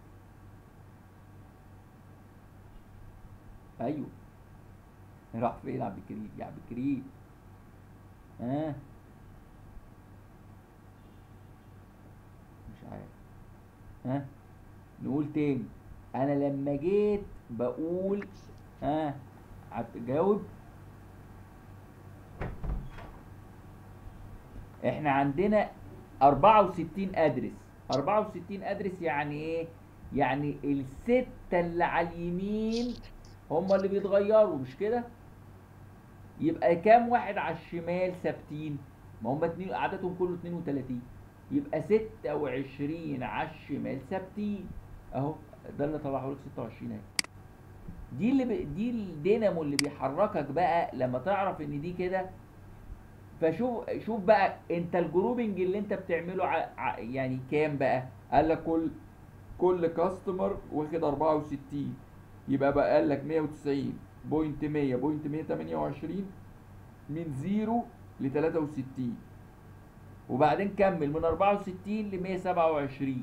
ايوه راح فين عبد الكريم يا عبد الكريم ها مش عارف ها نقول تاني انا لما جيت بقول ها هتجاوب احنا عندنا 64 ادرس 64 ادرس يعني ايه يعني الستة اللي على اليمين هم اللي بيتغيروا مش كده يبقى كام واحد على الشمال ثابتين ما هم اتنين عددهم كله 32 يبقى 26 على الشمال ثابتين اهو ده اللي طلعه لك 26 اهي دي اللي ب... دي الدينامو اللي بيحركك بقى لما تعرف ان دي كده فشوف شوف بقى انت الجروبنج اللي انت بتعمله ع... ع... يعني كام بقى قال لك كل كل كاستمر واخد 64 يبقى بقى قال لك 190 بوينت 100 بوينت 128 من 0 ل 63 وبعدين كمل من 64 ل 127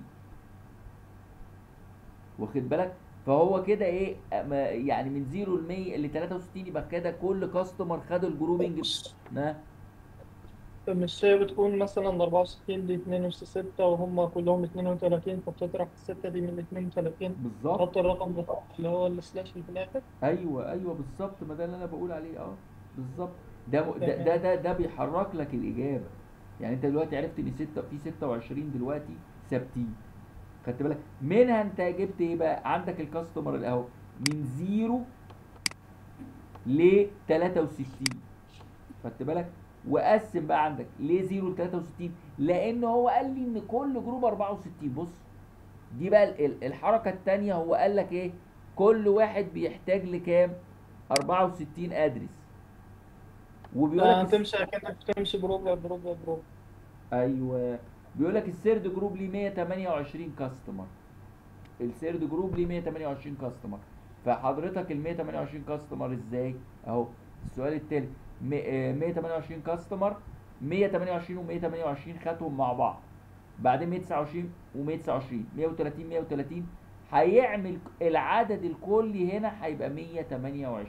واخد بالك فهو كده ايه ما- يعني من 0 ل 100 ل 63 يبقى كده كل كاستمر خد الجروبنج نا مش هي بتكون مثلا 64 دي 2 أس 6 وهم كلهم 32 فبتطرح الستة دي من 32 بالظبط تحط الرقم ده اللي هو السلاش اللي في الآخر ايوه ايوه بالظبط ما ده اللي انا بقول عليه اه بالظبط ده م- ده ده ده, ده بيحرك لك الاجابه يعني انت دلوقتي عرفت ان 6 في 26 دلوقتي ثابتين خدت بالك منها انت جبت ايه بقى عندك الكاستمر الاهو من 0 ل 63 خدت بالك وقسم بقى عندك ليه 0 ل 63 لان هو قال لي ان كل جروب 64 بص دي بقى ال- ال- الحركه الثانيه هو قال لك ايه كل واحد بيحتاج لكام 64 ادرس وبيقول لك هتمشي كأنك بتمشي جروب جروب جروب ايوه بيقول لك السيرد جروب ليه 128 كاستمر السيرد جروب ليه 128 كاستمر فحضرتك ال 128 كاستمر ازاي اهو السؤال التالي م- آه، 128 كاستمر 128 و 128 خدهم مع بعض بعدين 129 و 129 130 130 هيعمل العدد الكلي هنا هيبقى 128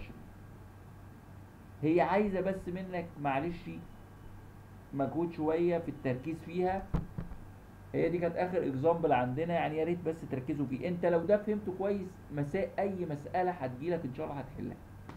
هي عايزه بس منك معلش مجهود شويه في التركيز فيها هي دي كانت اخر اكزامبل عندنا يعني يا ريت بس تركزوا فيه انت لو ده فهمته كويس مساء اي مساله هتجيلك ان شاء الله هتحلها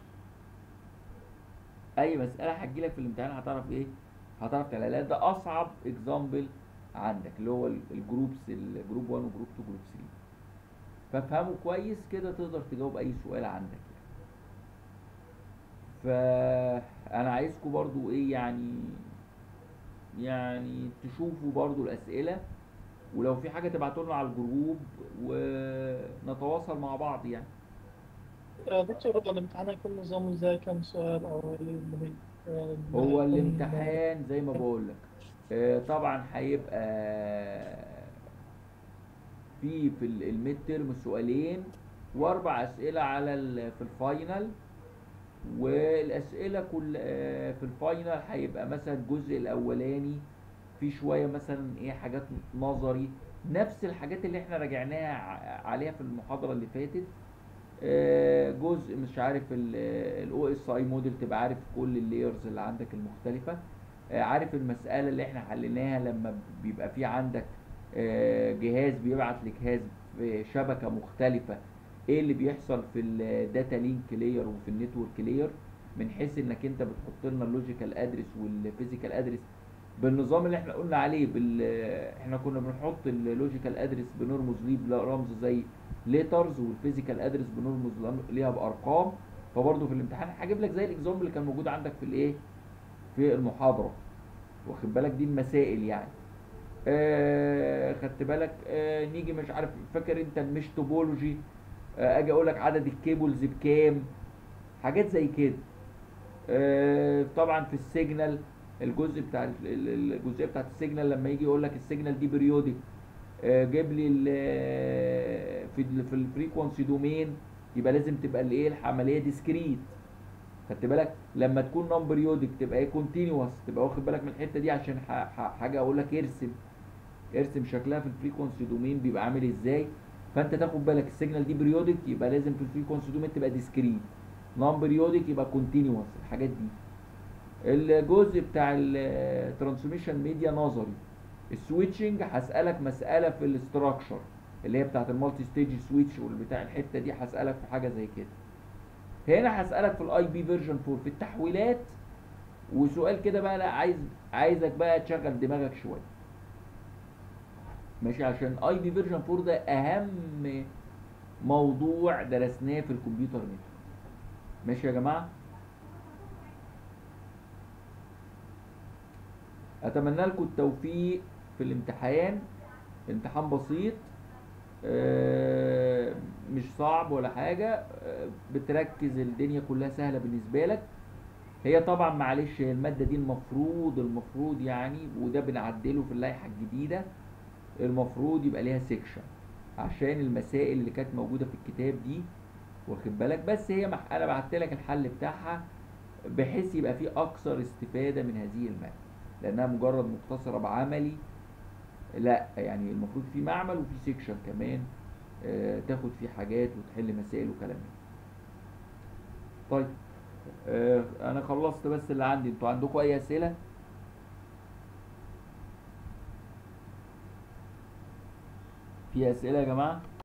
اي مساله هتجيلك في الامتحان هتعرف ايه هتعرف تحلها لان ده اصعب اكزامبل عندك اللي هو ال- الجروبس الجروب 1 وجروب 2 وجروب 3 فافهمه كويس كده تقدر تجاوب اي سؤال عندك يعني. فانا عايزكم برضو ايه يعني يعني تشوفوا برضو الاسئله ولو في حاجه تبعتوا لنا على الجروب ونتواصل مع بعض يعني آه، دكتور هو الامتحان هيكون نظامه ازاي كام سؤال او ايه اللي هي- آه، هو هيكون- الامتحان زي ما بقول لك آه، طبعا هيبقى في في الميد ترم سؤالين واربع اسئله على ال- في الفاينل والاسئله كل آه، في الفاينل هيبقى مثلا الجزء الاولاني في شويه مثلا ايه حاجات نظري نفس الحاجات اللي احنا راجعناها ع- عليها في المحاضره اللي فاتت آه، جزء مش عارف الاو اس اي موديل تبقى عارف كل اللايرز اللي عندك المختلفه آه، عارف المساله اللي احنا حليناها لما بيبقى في عندك آه، جهاز بيبعت لجهاز في شبكه مختلفه ايه اللي بيحصل في الداتا لينك لاير وفي النتورك لاير من حيث انك انت بتحط لنا اللوجيكال ادرس والفيزيكال ادرس بالنظام اللي احنا قلنا عليه بال احنا كنا بنحط اللوجيكال ادرس بنرمز ليه برمز زي ليترز والفيزيكال ادرس بنرمز لم- ليها بارقام فبرضه في الامتحان هجيب لك زي الاكزامبل اللي كان موجود عندك في الايه في المحاضره واخد بالك دي المسائل يعني آه خدت بالك آه نيجي مش عارف فاكر انت المش توبولوجي آه اجي اقول لك عدد الكيبلز بكام حاجات زي كده آه طبعا في السيجنال الجزء بتاع ال- ال- الجزئيه بتاعت السيجنال لما يجي يقول لك السيجنال دي بريودك جيب لي ال- في ال في الفريكونسي دومين يبقى لازم تبقى الايه العمليه ديسكريت خدت بالك لما تكون نون بريودك تبقى ايه كونتينوس تبقى واخد بالك من الحته دي عشان ح- ح- حاجه اقول لك ارسم ارسم شكلها في الفريكونسي دومين بيبقى عامل ازاي فانت تاخد بالك السيجنال دي بريودك يبقى لازم في الفريكونسي دومين تبقى ديسكريت نون بريودك يبقى كونتينوس الحاجات دي الجزء بتاع الترانسميشن ميديا نظري السويتشنج هسألك مسألة في الاستراكشر اللي هي بتاعت المالتي ستيج سويتش والبتاع الحتة دي هسألك في حاجة زي كده هنا هسألك في الاي بي فيرجن 4 في التحويلات وسؤال كده بقى لا عايز عايزك بقى تشغل دماغك شوية ماشي عشان اي بي فيرجن 4 ده اهم موضوع درسناه في الكمبيوتر نت ماشي يا جماعه اتمنى لكم التوفيق في الامتحان امتحان بسيط آه، مش صعب ولا حاجة آه، بتركز الدنيا كلها سهلة بالنسبة لك هي طبعا معلش هي المادة دي المفروض المفروض يعني وده بنعدله في اللائحة الجديدة المفروض يبقى ليها سيكشن عشان المسائل اللي كانت موجودة في الكتاب دي واخد بالك بس هي مح... انا بعت لك الحل بتاعها بحيث يبقى فيه اكثر استفادة من هذه المادة لانها مجرد مختصرة بعملي لا يعني المفروض في معمل وفي سيكشن كمان آه تاخد فيه حاجات وتحل مسائل وكلام من ده. طيب آه انا خلصت بس اللي عندي انتوا عندكم اي اسئله في اسئله يا جماعه